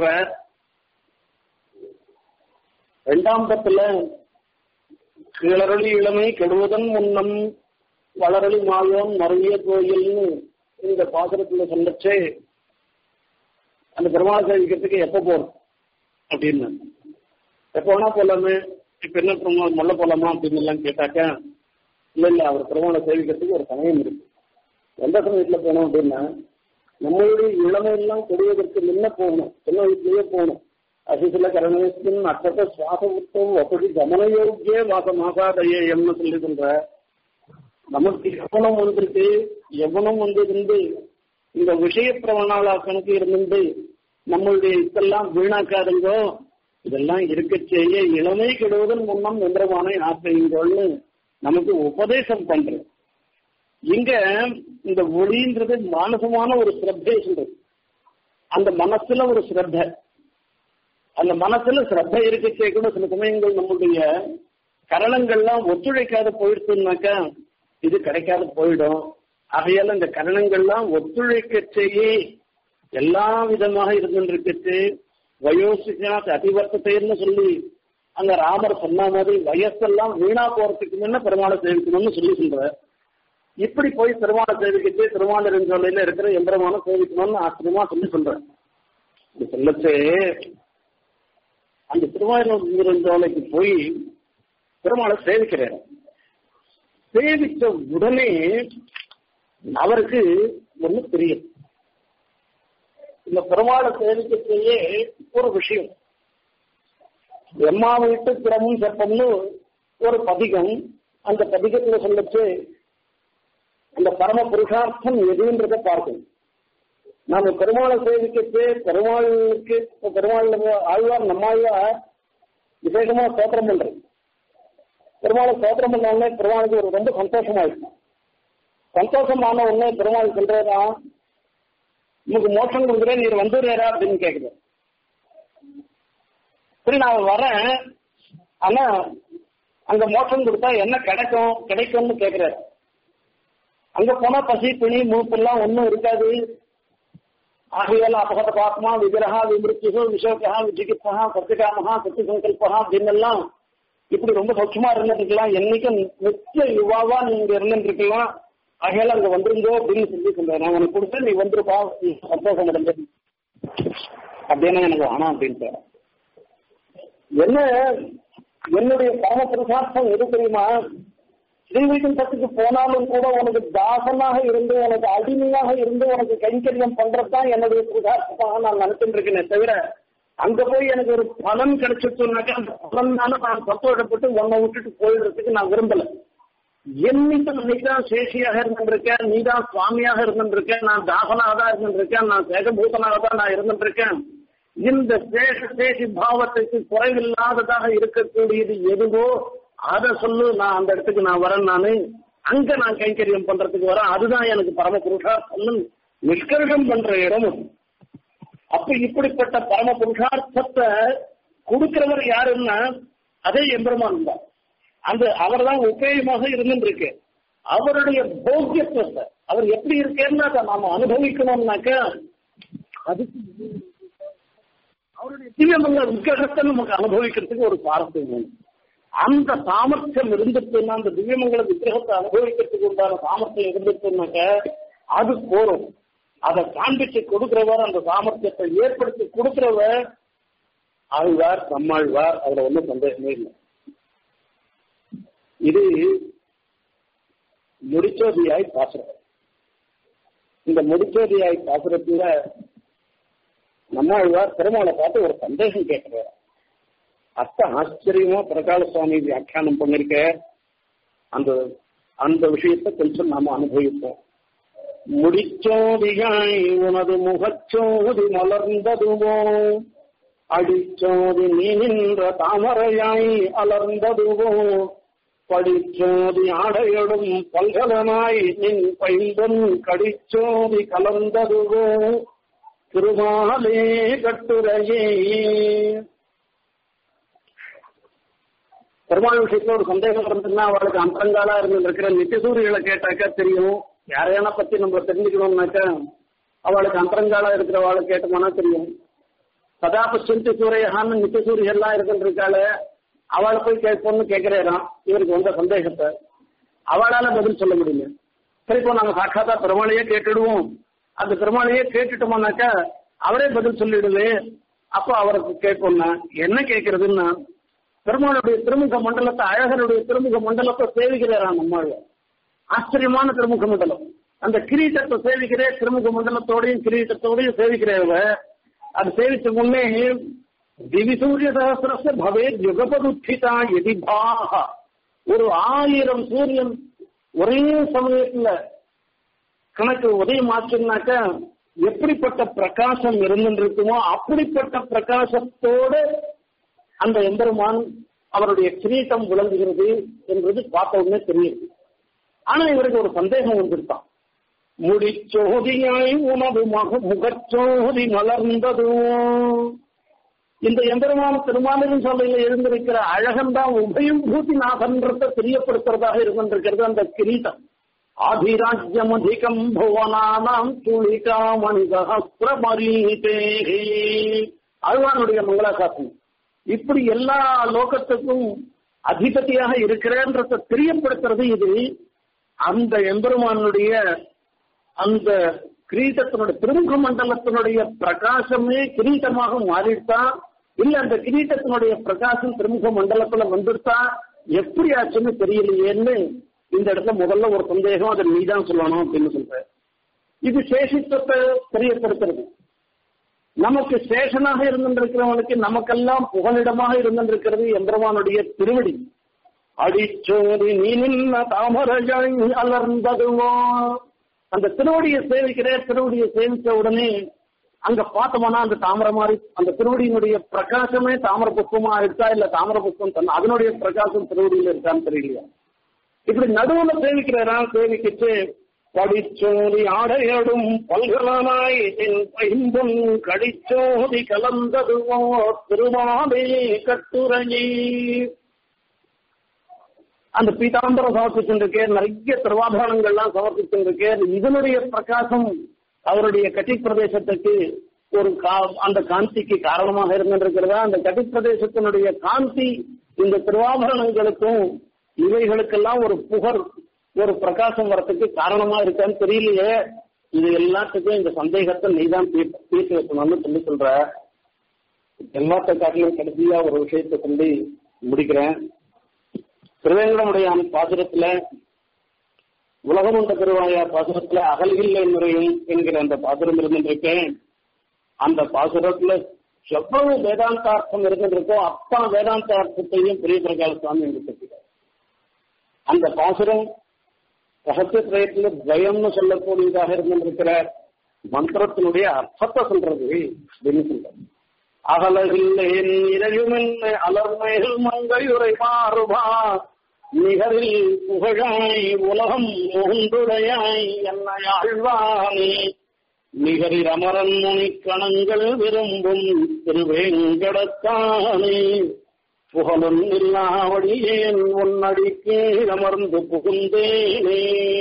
இரண்டாம் பத்துல கிளறளி இளமை கெடுவதன் முன்னம் வளரலி மாயோன் மருவிய கோயில்னு இந்த பாசுரத்துல சொல்லச்சே அந்த பெருமாள் சேவிக்கிறதுக்கு எப்ப போறோம் அப்படின்னு எப்ப வேணா போலாமே இப்ப என்ன பெருமாள் மொல்ல போலாமா அப்படின்னு எல்லாம் கேட்டாக்க இல்ல இல்ல அவர் பெருமாளை சேவிக்கிறதுக்கு ஒரு சமயம் இருக்கு எந்த சமயத்துல போனோம் அப்படின்னா நம்மளுடைய இளமையெல்லாம் கொடியதற்கு முன்ன போகணும் சின்ன வயசுலயே போகணும் அசிசில கரணேஸ்வரன் அச்சத்த சுவாச உத்தம் அப்படி கமனயோக்கிய வாச மாசாதையே எம்னு சொல்லி சொல்ற நமக்கு எவனம் வந்திருக்கு எவனம் வந்து இருந்து இந்த விஷய பிரவணாளாக்கனுக்கு இருந்து நம்மளுடைய இதெல்லாம் வீணாக்காதுங்கோ இதெல்லாம் இருக்க செய்ய இளமை கெடுவதன் முன்னம் எந்திரமான ஆசைங்கோள்னு நமக்கு உபதேசம் பண்றது இங்க இந்த ஒளின்றது மானசமான ஒரு சிரத்தை சொல்றது அந்த மனசுல ஒரு சிரத்தை அந்த மனசுல சிரத்தை இருக்கச்சே கூட சில சமயங்கள் நம்மளுடைய கரணங்கள்லாம் ஒத்துழைக்காத போயிடுச்சுனாக்கா இது கிடைக்காத போயிடும் ஆகையால இந்த கரணங்கள்லாம் ஒத்துழைக்க செய்ய எல்லா விதமாக இருந்துருக்கச்சு வயோசிக்கா அதிவர்த்தத்தைன்னு சொல்லி அங்க ராமர் சொன்ன மாதிரி வயசெல்லாம் வீணா போறதுக்கு முன்ன பெருமாளை சேவிக்கணும்னு சொல்லி சொல்ற இப்படி போய் பெருமாளை சேவிக்கிட்டு திருமாலிருஞ்சோலையில இருக்கிற எந்திரமான சேவிக்கணும்னு ஆச்சரியமா சொல்லி சொல்றேன் இப்படி சொல்லச்சு அந்த திருவாரூரஞ்சோலைக்கு போய் பெருமாளை சேவிக்கிறார் சேவித்த உடனே அவருக்கு ஒண்ணு தெரியும் இந்த பெருமாளை சேவிக்கத்தையே ஒரு விஷயம் எம்மா வீட்டு திறமும் செப்பம்னு ஒரு பதிகம் அந்த பதிகத்துல சொல்லச்சு அந்த பரம புருஷார்த்தம் எதுன்றத பார்க்கணும் நாம பெருமாளை சேவிக்கச்சு பெருமாளுக்கு பெருமாள் ஆழ்வார் நம்மாழ்வார் விசேஷமா ஸ்தோத்திரம் பண்றது பெருமாளை ஸ்தோத்திரம் பண்ண உடனே பெருமாளுக்கு ஒரு ரொம்ப சந்தோஷமாயிருக்கு சந்தோஷமான உடனே பெருமாள் சொல்றதா உங்களுக்கு மோட்சம் கொடுக்குறேன் நீர் வந்துடுறா அப்படின்னு கேக்குது சரி நான் வரேன் ஆனா அங்க மோட்சம் கொடுத்தா என்ன கிடைக்கும் கிடைக்கும்னு கேக்குறாரு அங்க போனா பசி பிணி மூப்பெல்லாம் ஒன்றும் இருக்காது ஆகையால அபகத பாத்மா விகிரகா விமிருத்திசோ விஷோகா விஜிகித்ஸா சத்தியகாமகா சத்திய சங்கல்பா அப்படின்னெல்லாம் இப்படி ரொம்ப சௌக்கியமா இருந்துருக்கலாம் என்னைக்கும் நித்திய யுவாவா நீங்க இருந்துருக்கலாம் ஆகையால அங்க வந்துருங்கோ அப்படின்னு சொல்லி சொல்றேன் நான் உனக்கு கொடுத்து நீ வந்துருப்பா நீ சந்தோஷம் அடைஞ்சது அப்படின்னா எனக்கு வேணாம் அப்படின்ட்டு என்ன என்னுடைய பரம புருஷார்த்தம் எது தெரியுமா ஸ்ரீவைகுண்டத்துக்கு போனாலும் கூட உனக்கு தாசனாக இருந்து உனக்கு அடிமையாக இருந்து உனக்கு கைங்கரியம் பண்றதுதான் என்னுடைய புருஷார்த்தமாக நான் நினைச்சுட்டு இருக்கேனே தவிர அங்க போய் எனக்கு ஒரு பலன் கிடைச்சிட்டுனாக்கா அந்த பலன் தானே நான் சந்தோஷப்பட்டு உன்னை விட்டுட்டு போயிடுறதுக்கு நான் விரும்பல என்னைக்கும் நீதான் சேஷியாக இருந்திருக்கேன் நீதான் சுவாமியாக இருந்திருக்கேன் நான் தாசனாக தான் இருந்திருக்கேன் நான் சேகபூதனாக தான் நான் இருந்திருக்கேன் இந்த சேஷ சேஷி பாவத்துக்கு குறைவில்லாததாக இருக்கக்கூடியது எதுவோ அதை சொல்லு நான் அந்த இடத்துக்கு நான் வரேன் நானு அங்க நான் கைங்கரியம் பண்றதுக்கு வரேன் அதுதான் எனக்கு பரம புருஷார்த்தம் நிஷ்கர்ஷம் பண்ற இடம் அப்ப இப்படிப்பட்ட பரம புருஷார்த்தத்தை கொடுக்கிறவர் யாருன்னா அதே எம்பெருமான் தான் அந்த அவர் தான் உபயோகமாக இருந்துருக்கு அவருடைய போக்கியத்துவத்தை அவர் எப்படி இருக்கேன்னா அதை நாம அனுபவிக்கணும்னாக்க அதுக்கு அவருடைய திவ்யமங்க விக்கிரகத்தை நமக்கு அனுபவிக்கிறதுக்கு ஒரு பாரம்பரியம் வேணும் அந்த சாமர்த்தியம் இருந்துச்சுன்னா அந்த திவ்யமங்கல விக்கிரகத்தை அனுபவிக்கிறதுக்கு உண்டான சாமர்த்தியம் இருந்துச்சுனாக்க அது போரும் அதை காண்பிச்சு கொடுக்கிறவர் அந்த சாமர்த்தியத்தை ஏற்படுத்தி கொடுக்கிறவர் ஆழ்வார் நம்மாழ்வார் அதுல ஒன்றும் சந்தேகமே இல்லை இது முடிச்சோதியாய் பாசுரம் இந்த முடிச்சோதியாய் பாசுரத்துல நம்மாழ்வார் பெருமாளை பார்த்து ஒரு சந்தேகம் கேட்கிறார் அத்த ஆச்சரியமா பிரகால சுவாமி வியாக்கியானம் பண்ணிருக்க அந்த அந்த விஷயத்தை கொஞ்சம் நாம அனுபவிப்போம் முடிச்சோதியாய் உனது முகச்சோதி மலர்ந்ததுவோ அடிச்சோதி நீ நின்ற தாமரையாய் அலர்ந்ததுவோ படிச்சோதி ஆடையடும் பல்கலனாய் நின் பைம்பொன் கடிச்சோதி கலந்ததுவோ திருமாலே கட்டுரையே பெருமாள் விஷயத்துல ஒரு சந்தேகம் இருந்ததுன்னா அவளுக்கு அந்தரங்காலா இருந்து இருக்கிற நித்தியசூரிகளை கேட்டாக்கா தெரியும் யாரையான பத்தி நம்ம தெரிஞ்சுக்கணும்னாக்கா அவளுக்கு அந்தரங்காலா இருக்கிறவாளை கேட்டோம்னா தெரியும் சதா பசுந்தி சூரியகான்னு நித்தியசூரியெல்லாம் இருக்கின்றிருக்காள அவளை போய் கேட்போம்னு கேட்கிறேன் இவருக்கு வந்த சந்தேகத்தை அவளால பதில் சொல்ல முடியல சரி இப்போ நாங்க சாட்சாத்தா பெருமாளையே கேட்டுடுவோம் அந்த பெருமாளையே கேட்டுட்டோம்னாக்கா அவரே பதில் சொல்லிடுவே அப்போ அவருக்கு கேட்போம்னா என்ன கேட்கறதுன்னா பெருமாளுடைய திருமுக மண்டலத்தை அழகனுடைய திருமுக மண்டலத்தை சேவிக்கிறாராம் நம்மாள் ஆச்சரியமான திருமுக மண்டலம் அந்த கிரீட்டத்தை சேவிக்கிறே திருமுக மண்டலத்தோடையும் கிரீட்டத்தோடையும் சேவிக்கிறவ அது சேவிச்ச முன்னே திவி சூரிய சகசிரச பவே யுகபதுத்திதா எதிபாக ஒரு ஆயிரம் சூரியன் ஒரே சமயத்துல கணக்கு உதயம் ஆச்சுன்னாக்க எப்படிப்பட்ட பிரகாசம் இருந்துருக்குமோ அப்படிப்பட்ட பிரகாசத்தோடு அந்த எம்பெருமான் அவருடைய கிரீட்டம் விளங்குகிறது என்பது பார்த்த உடனே தெரியுது ஆனா இவருக்கு ஒரு சந்தேகம் வந்துருக்கான் முடிச்சோதியாய் உணவு மக முகச்சோதி மலர்ந்ததோ இந்த எம்பெருமான் திருமாலின் சொல்லையில எழுந்திருக்கிற அழகன் தான் உபயம் பூதி நாகன்றத தெரியப்படுத்துறதாக இருந்திருக்கிறது அந்த கிரீட்டம் ஆதிராஜ்யம் அதிகம் புவனானாம் துளிகா மணிதஹஸ்திரமரீதே அழ்வானுடைய மங்களாசாசனம் இப்படி எல்லா லோகத்துக்கும் அதிபதியாக இருக்கிறேன்றத தெரியப்படுத்துறது இது அந்த எம்பெருமானுடைய அந்த கிரீட்டத்தினுடைய திருமுக மண்டலத்தினுடைய பிரகாசமே கிரீட்டமாக மாறிட்டா இல்ல அந்த கிரீட்டத்தினுடைய பிரகாசம் திருமுக மண்டலத்துல வந்துட்டா எப்படி ஆச்சுன்னு தெரியலையேன்னு இந்த இடத்துல முதல்ல ஒரு சந்தேகம் அதை நீதான் சொல்லணும் அப்படின்னு சொல்ற இது சேஷித்துவத்தை தெரியப்படுத்துறது நமக்கு சேஷனாக இருந்திருக்கிறவனுக்கு நமக்கெல்லாம் புகலிடமாக இருந்திருக்கிறது எம்பெருமானுடைய திருவடி அடிச்சோதி நீ நின்ன தாமரையாய் அலர்ந்ததுவோ அந்த திருவடியை சேவிக்கிற திருவடியை சேவிச்ச உடனே அங்க பார்த்தோம்னா அந்த தாமரை மாதிரி அந்த திருவடியினுடைய பிரகாசமே தாமர புஷ்பமா இருக்கா இல்ல தாமர புஷ்பம் தன் அதனுடைய பிரகாசம் திருவடியில இருக்கான்னு தெரியலையா இப்படி நடுவுல சேவிக்கிறாரா சேவிக்கிட்டு படிச்சோதி ஆடையடும் பல்கலனாய் என் பைம்பும் கடிச்சோதி கலந்ததுவோ திருமாலே கட்டுரையே அந்த பீதாம்பரம் சமர்ப்பிச்சுருக்கேன் நிறைய திருவாபரணங்கள்லாம் சமர்ப்பிச்சுருக்கேன் இதனுடைய பிரகாசம் அவருடைய கட்டி பிரதேசத்துக்கு ஒரு அந்த காந்திக்கு காரணமாக இருந்திருக்கிறதா அந்த கட்டி பிரதேசத்தினுடைய காந்தி இந்த திருவாபரணங்களுக்கும் இவைகளுக்கெல்லாம் ஒரு புகழ் ஒரு பிரகாசம் வரத்துக்கு காரணமா இருக்கான்னு தெரியலையே இது எல்லாத்துக்கும் இந்த சந்தேகத்தை நீதான் தீர்த்து வைக்கணும்னு சொல்லி சொல்ற எல்லாத்த காட்டிலும் கடைசியா ஒரு விஷயத்தை சொல்லி முடிக்கிறேன் திருவேங்கடமுடைய பாசுரத்துல உலகமுண்ட திருவாயா பாசுரத்துல அகல்கில்லை முறையும் என்கிற அந்த பாசுரம் இருந்திருக்கேன் அந்த பாசுரத்துல எவ்வளவு வேதாந்தார்த்தம் இருந்திருக்கோ அப்பா வேதாந்தார்த்தத்தையும் பெரிய பிரகால சுவாமி எடுத்துக்கிறார் அந்த பாசுரம் ரகசிய பிரயத்துல துவயம்னு சொல்லக்கூடியதாக இருந்திருக்கிற மந்திரத்தினுடைய அர்த்தத்தை சொல்றது அப்படின்னு சொல்றது அகலகில்லேன் இரயுமென் அலர்மைகள் மங்கையுரை மாறுபா நிகரில் புகழாய் உலகம் மூன்றுடையாய் என்னை ஆழ்வானே நிகரில் அமரன் முனி கணங்கள் விரும்பும் திருவேங்கடத்தானே புகழும் இல்லாவடியேன் உன்னடிக்கே அமர்ந்து புகுந்தேனே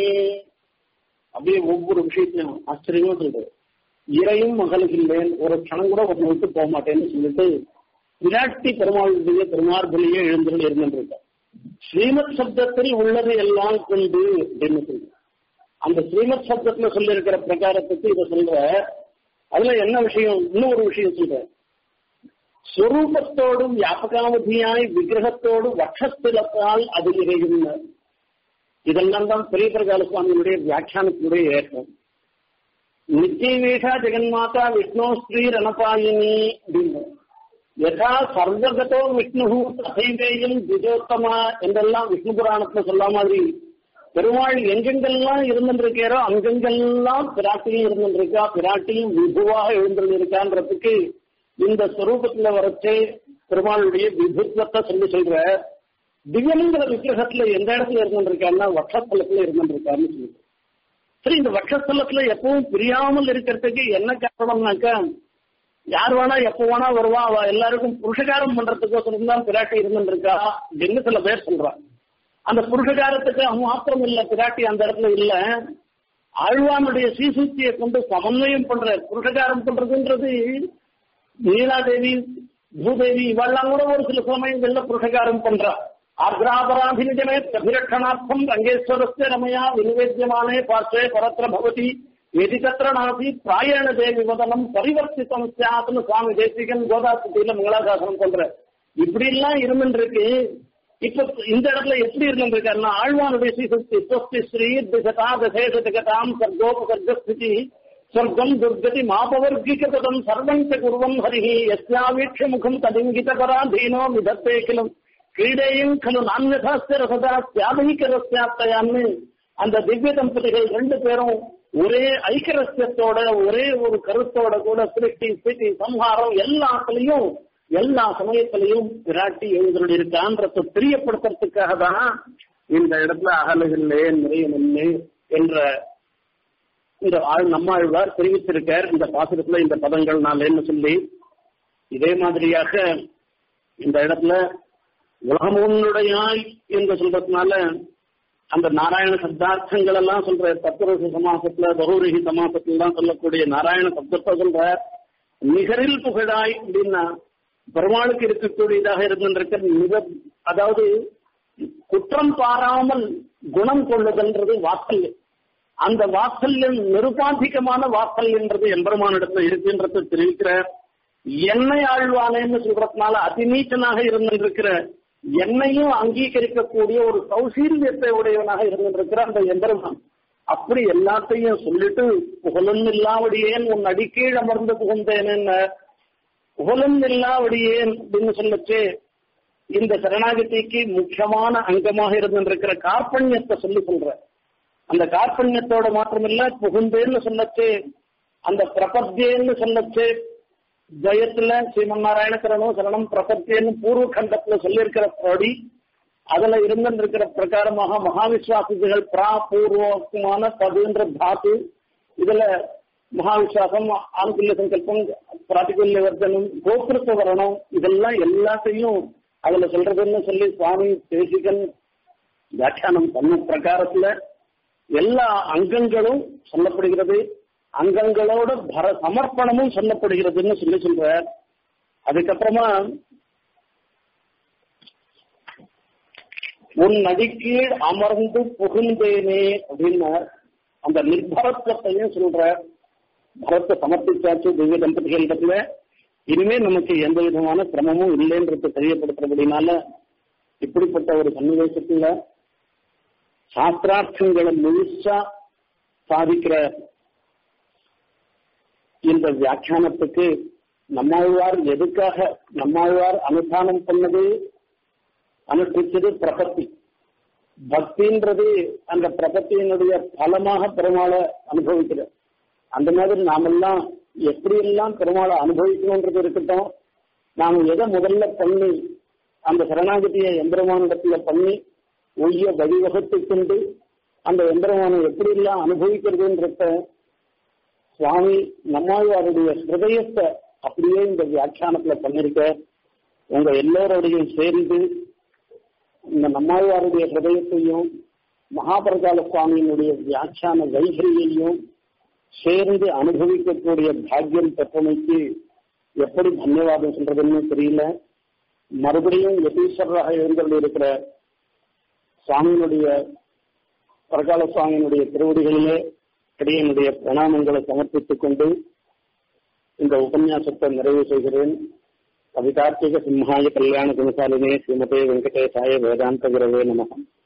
அப்படியே ஒவ்வொரு விஷயத்தையும் ஆச்சரியமா சொல்றது இறையும் மகளுகில்லேன் ஒரு க்ஷணம் கூட ஒன்று விட்டு போக மாட்டேன்னு சொல்லிட்டு விராட்டி பெருமாளுடைய திருமார்பலியே எழுந்து இருந்திருக்க ஸ்ரீமத் சப்தத்தில் உள்ளது எல்லாம் கொண்டு அப்படின்னு சொல்லி அந்த ஸ்ரீமத் சப்தத்துல சொல்லி இருக்கிற பிரகாரத்துக்கு இதை சொல்ற அதுல என்ன விஷயம் இன்னும் ஒரு விஷயம் சொல்ற ஸ்வரூபத்தோடும் வியாபகாவதியாய் விக்கிரகத்தோடும் வட்சத்திலத்தால் அது இறையும் இதெல்லாம் தான் பெரிய பிரகால சுவாமியுடைய வியாக்கியானத்தினுடைய ஏற்றம் நித்தியவேஷா ஜெகன்மாதா விஷ்ணு ஸ்ரீ ரணபாயினி அப்படின்னு யதா சர்வகதோ விஷ்ணு தசைவேயும் திஜோத்தமா என்றெல்லாம் விஷ்ணு புராணத்துல சொல்ல மாதிரி பெருமாள் எங்கெங்கெல்லாம் இருந்துருக்காரோ அங்கெங்கெல்லாம் பிராட்டியும் இருந்துருக்கா பிராட்டியும் விபுவாக எழுந்திருக்கான்றதுக்கு இந்த ஸ்வரூபத்துல வரைச்சு பெருமாளுடைய விபுத்துவத்தை சொல்லி சொல்ற திவ்யனுங்கிற விக்கிரகத்துல எந்த இடத்துல இருந்துருக்காருன்னா வட்சத்தலத்துல இருந்துருக்காருன்னு சொல்லுது சரி இந்த வட்சஸ்தலத்துல எப்பவும் பிரியாமல் இருக்கிறதுக்கு என்ன காரணம்னாக்கா யார் வேணா எப்ப வேணா வருவா அவ எல்லாருக்கும் புருஷகாரம் பண்றதுக்கோசரம் தான் பிராட்டி இருந்துருக்கா அப்படின்னு சில பேர் சொல்றான் அந்த புருஷகாரத்துக்கு மாத்திரம் இல்ல பிராட்டி அந்த இடத்துல இல்ல ஆழ்வானுடைய சீசூத்தியை கொண்டு சமன்வயம் பண்ற புருஷகாரம் பண்றதுன்றது நீலாதேவி பூதேவி இவெல்லாம் கூட ஒரு சில சமயங்கள்ல புருஷகாரம் பண்றா आग्रापराधिनिजने अभिरक्षणार्थम् रङ्गेश्वरस्य रमया विनिवेद्यमाने पार्श्वे परत्र भवति यदि तत्र नासीत् प्रायेण தேவி வதனம் பரிவர்த்தித்தம் சாத்னு சுவாமி தேசிகன் கோதாஸ்தியில மங்களாசாசனம் சொல்ற இப்படி எல்லாம் இருந்துருக்கு இப்ப இந்த இடத்துல எப்படி இருந்திருக்காருன்னா ஆழ்வானுடைய ஸ்ரீசக்தி ஸ்வஸ்தி ஸ்ரீ திசதா தசேஷ ஜகதாம் சர்கோபசர்கஸ்திதி ஸ்வர்க்கம் துர்கதி மாபவர்கிகதம் சர்வம் ச குருவம் ஹரிஹி யஸ்யாவீட்ச முகம் ததிங்கிதபராதீனோ விதத்தே கிலும் கிரீடேயும் கலு நான்யதாஸ்ய ரசதா தியாபகிகரஸ்யாத்தையான்னு அந்த திவ்ய தம்பதிகள் ரெண்டு பேரும் ஒரே ஐக்கரஸ்யத்தோட ஒரே ஒரு கருத்தோட கூட சிருஷ்டி ஸ்திதி சம்ஹாரம் எல்லாத்துலயும் எல்லா சமயத்திலையும் விராட்டி எழுந்திருக்கான்றத தெரியப்படுத்துறதுக்காக தான் இந்த இடத்துல அகலுகில்லே நிறைய என்ற இந்த ஆள் நம்மாழ்வார் தெரிவித்திருக்கார் இந்த பாசுரத்துல இந்த பதங்கள் நாளேன்னு சொல்லி இதே மாதிரியாக இந்த இடத்துல உலகமுன்னுடையாய் என்று சொல்றதுனால அந்த நாராயண சப்தார்த்தங்கள் எல்லாம் சொல்ற தத்துவரச சமாசத்துல பகூரிகி சமாசத்துல தான் சொல்லக்கூடிய நாராயண சப்தத்தை சொல்ற நிகரில் புகழாய் அப்படின்னா பெருமாளுக்கு இருக்கக்கூடியதாக இருந்திருக்க மிக அதாவது குற்றம் பாராமல் குணம் கொள்ளுதல்ன்றது வாக்கல்யம் அந்த வாக்கல்யம் நிருபாதிகமான வாக்கல்யன்றது எம்பெருமானிடத்துல இருக்குன்றத தெரிவிக்கிறார் என்னை ஆழ்வானேன்னு சொல்றதுனால அதிநீச்சனாக இருந்திருக்கிற என்னையும் அங்கீகரிக்கக்கூடிய ஒரு சௌசீரியத்தை உடையவனாக இருந்திருக்கிற அந்த எம்பெருமான் அப்படி எல்லாத்தையும் சொல்லிட்டு புகழும் இல்லாவடியேன் உன் அடிக்கீழ் அமர்ந்து புகுந்தேன்னு புகழும் இல்லாவடியேன் அப்படின்னு சொல்லச்சு இந்த சரணாகதிக்கு முக்கியமான அங்கமாக இருந்திருக்கிற கார்பண்யத்தை சொல்லி சொல்ற அந்த கார்பண்யத்தோட மாத்திரமில்ல புகுந்தேன்னு சொல்லச்சு அந்த பிரபத்தியன்னு சொல்லச்சு ஜெயத்துல ஸ்ரீமன் நாராயணகரனும் சரணம் பிரபத்தியன்னு பூர்வ கண்டத்துல சொல்லியிருக்கிற படி அதுல இருந்திருக்கிற பிரகாரமாக மகாவிஸ்வாசிகள் பிரா பூர்வமான பதுன்ற தாத்து இதுல மகாவிஸ்வாசம் ஆணுக்குல்ய சங்கல்பம் பிராட்டிகுல்ய வர்த்தனம் கோத்திருத்த வரணும் இதெல்லாம் எல்லாத்தையும் அதுல சொல்றதுன்னு சொல்லி சுவாமி தேசிகன் வியாக்கியானம் பண்ண பிரகாரத்துல எல்லா அங்கங்களும் சொல்லப்படுகிறது அங்கங்களோட பர சமர்ப்பணமும் சொல்லப்படுகிறதுன்னு சொல்லி சொல்ற அதுக்கப்புறமா உன் நடிக்கீழ் அமர்ந்து புகுந்தேனே அப்படின்னு அந்த நிர்பரத்துவத்தையும் சொல்ற பரத்தை சமர்ப்பிச்சாச்சு திவ்ய தம்பதிகளிடத்துல இனிமே நமக்கு எந்த விதமான சிரமமும் இல்லைன்றது தெரியப்படுத்துறபடினால இப்படிப்பட்ட ஒரு சன்னிவேசத்துல சாஸ்திரார்த்தங்களை முழுசா சாதிக்கிற இந்த வியாக்கியானத்துக்கு நம்மாழ்வார் எதுக்காக நம்மாழ்வார் அனுஷ்டானம் பண்ணது அனுஷ்டிச்சது பிரபத்தி பக்தின்றது அந்த பிரபத்தியினுடைய பலமாக பெருமாளை அனுபவிக்கிற அந்த மாதிரி நாமெல்லாம் எப்படியெல்லாம் பெருமாளை அனுபவிக்கணுன்றது இருக்கட்டும் நாம் எதை முதல்ல பண்ணி அந்த சரணாகதியை எந்திரமானிடத்துல பண்ணி ஒய்ய வழிவகுத்து கொண்டு அந்த எந்திரமானை எப்படியெல்லாம் அனுபவிக்கிறதுன்றத சுவாமி நம்மாழ்வாருடைய ஹிருதயத்தை அப்படியே இந்த வியாக்கியானத்துல பண்ணிருக்க உங்க எல்லோரோடையும் சேர்ந்து இந்த நம்மாழ்வாருடைய ஹிருதயத்தையும் மகாபிரகால சுவாமியினுடைய வியாக்கியான வைகரியையும் சேர்ந்து அனுபவிக்கக்கூடிய பாக்கியம் பெற்றமைக்கு எப்படி தன்யவாதம் சொல்றதுன்னு தெரியல மறுபடியும் யதீஸ்வரராக எழுந்தருள் இருக்கிற சுவாமியினுடைய பிரகால சுவாமியினுடைய திருவடிகளிலே இடையனுடைய பிரணாமங்களை சமர்ப்பித்துக் கொண்டு இந்த உபன்யாசத்தை நிறைவு செய்கிறேன் கவிதார்த்திக சிம்ஹாய கல்யாண குணசாலினே ஸ்ரீமதே வெங்கடேசாய வேதாந்த குரவே நமகம்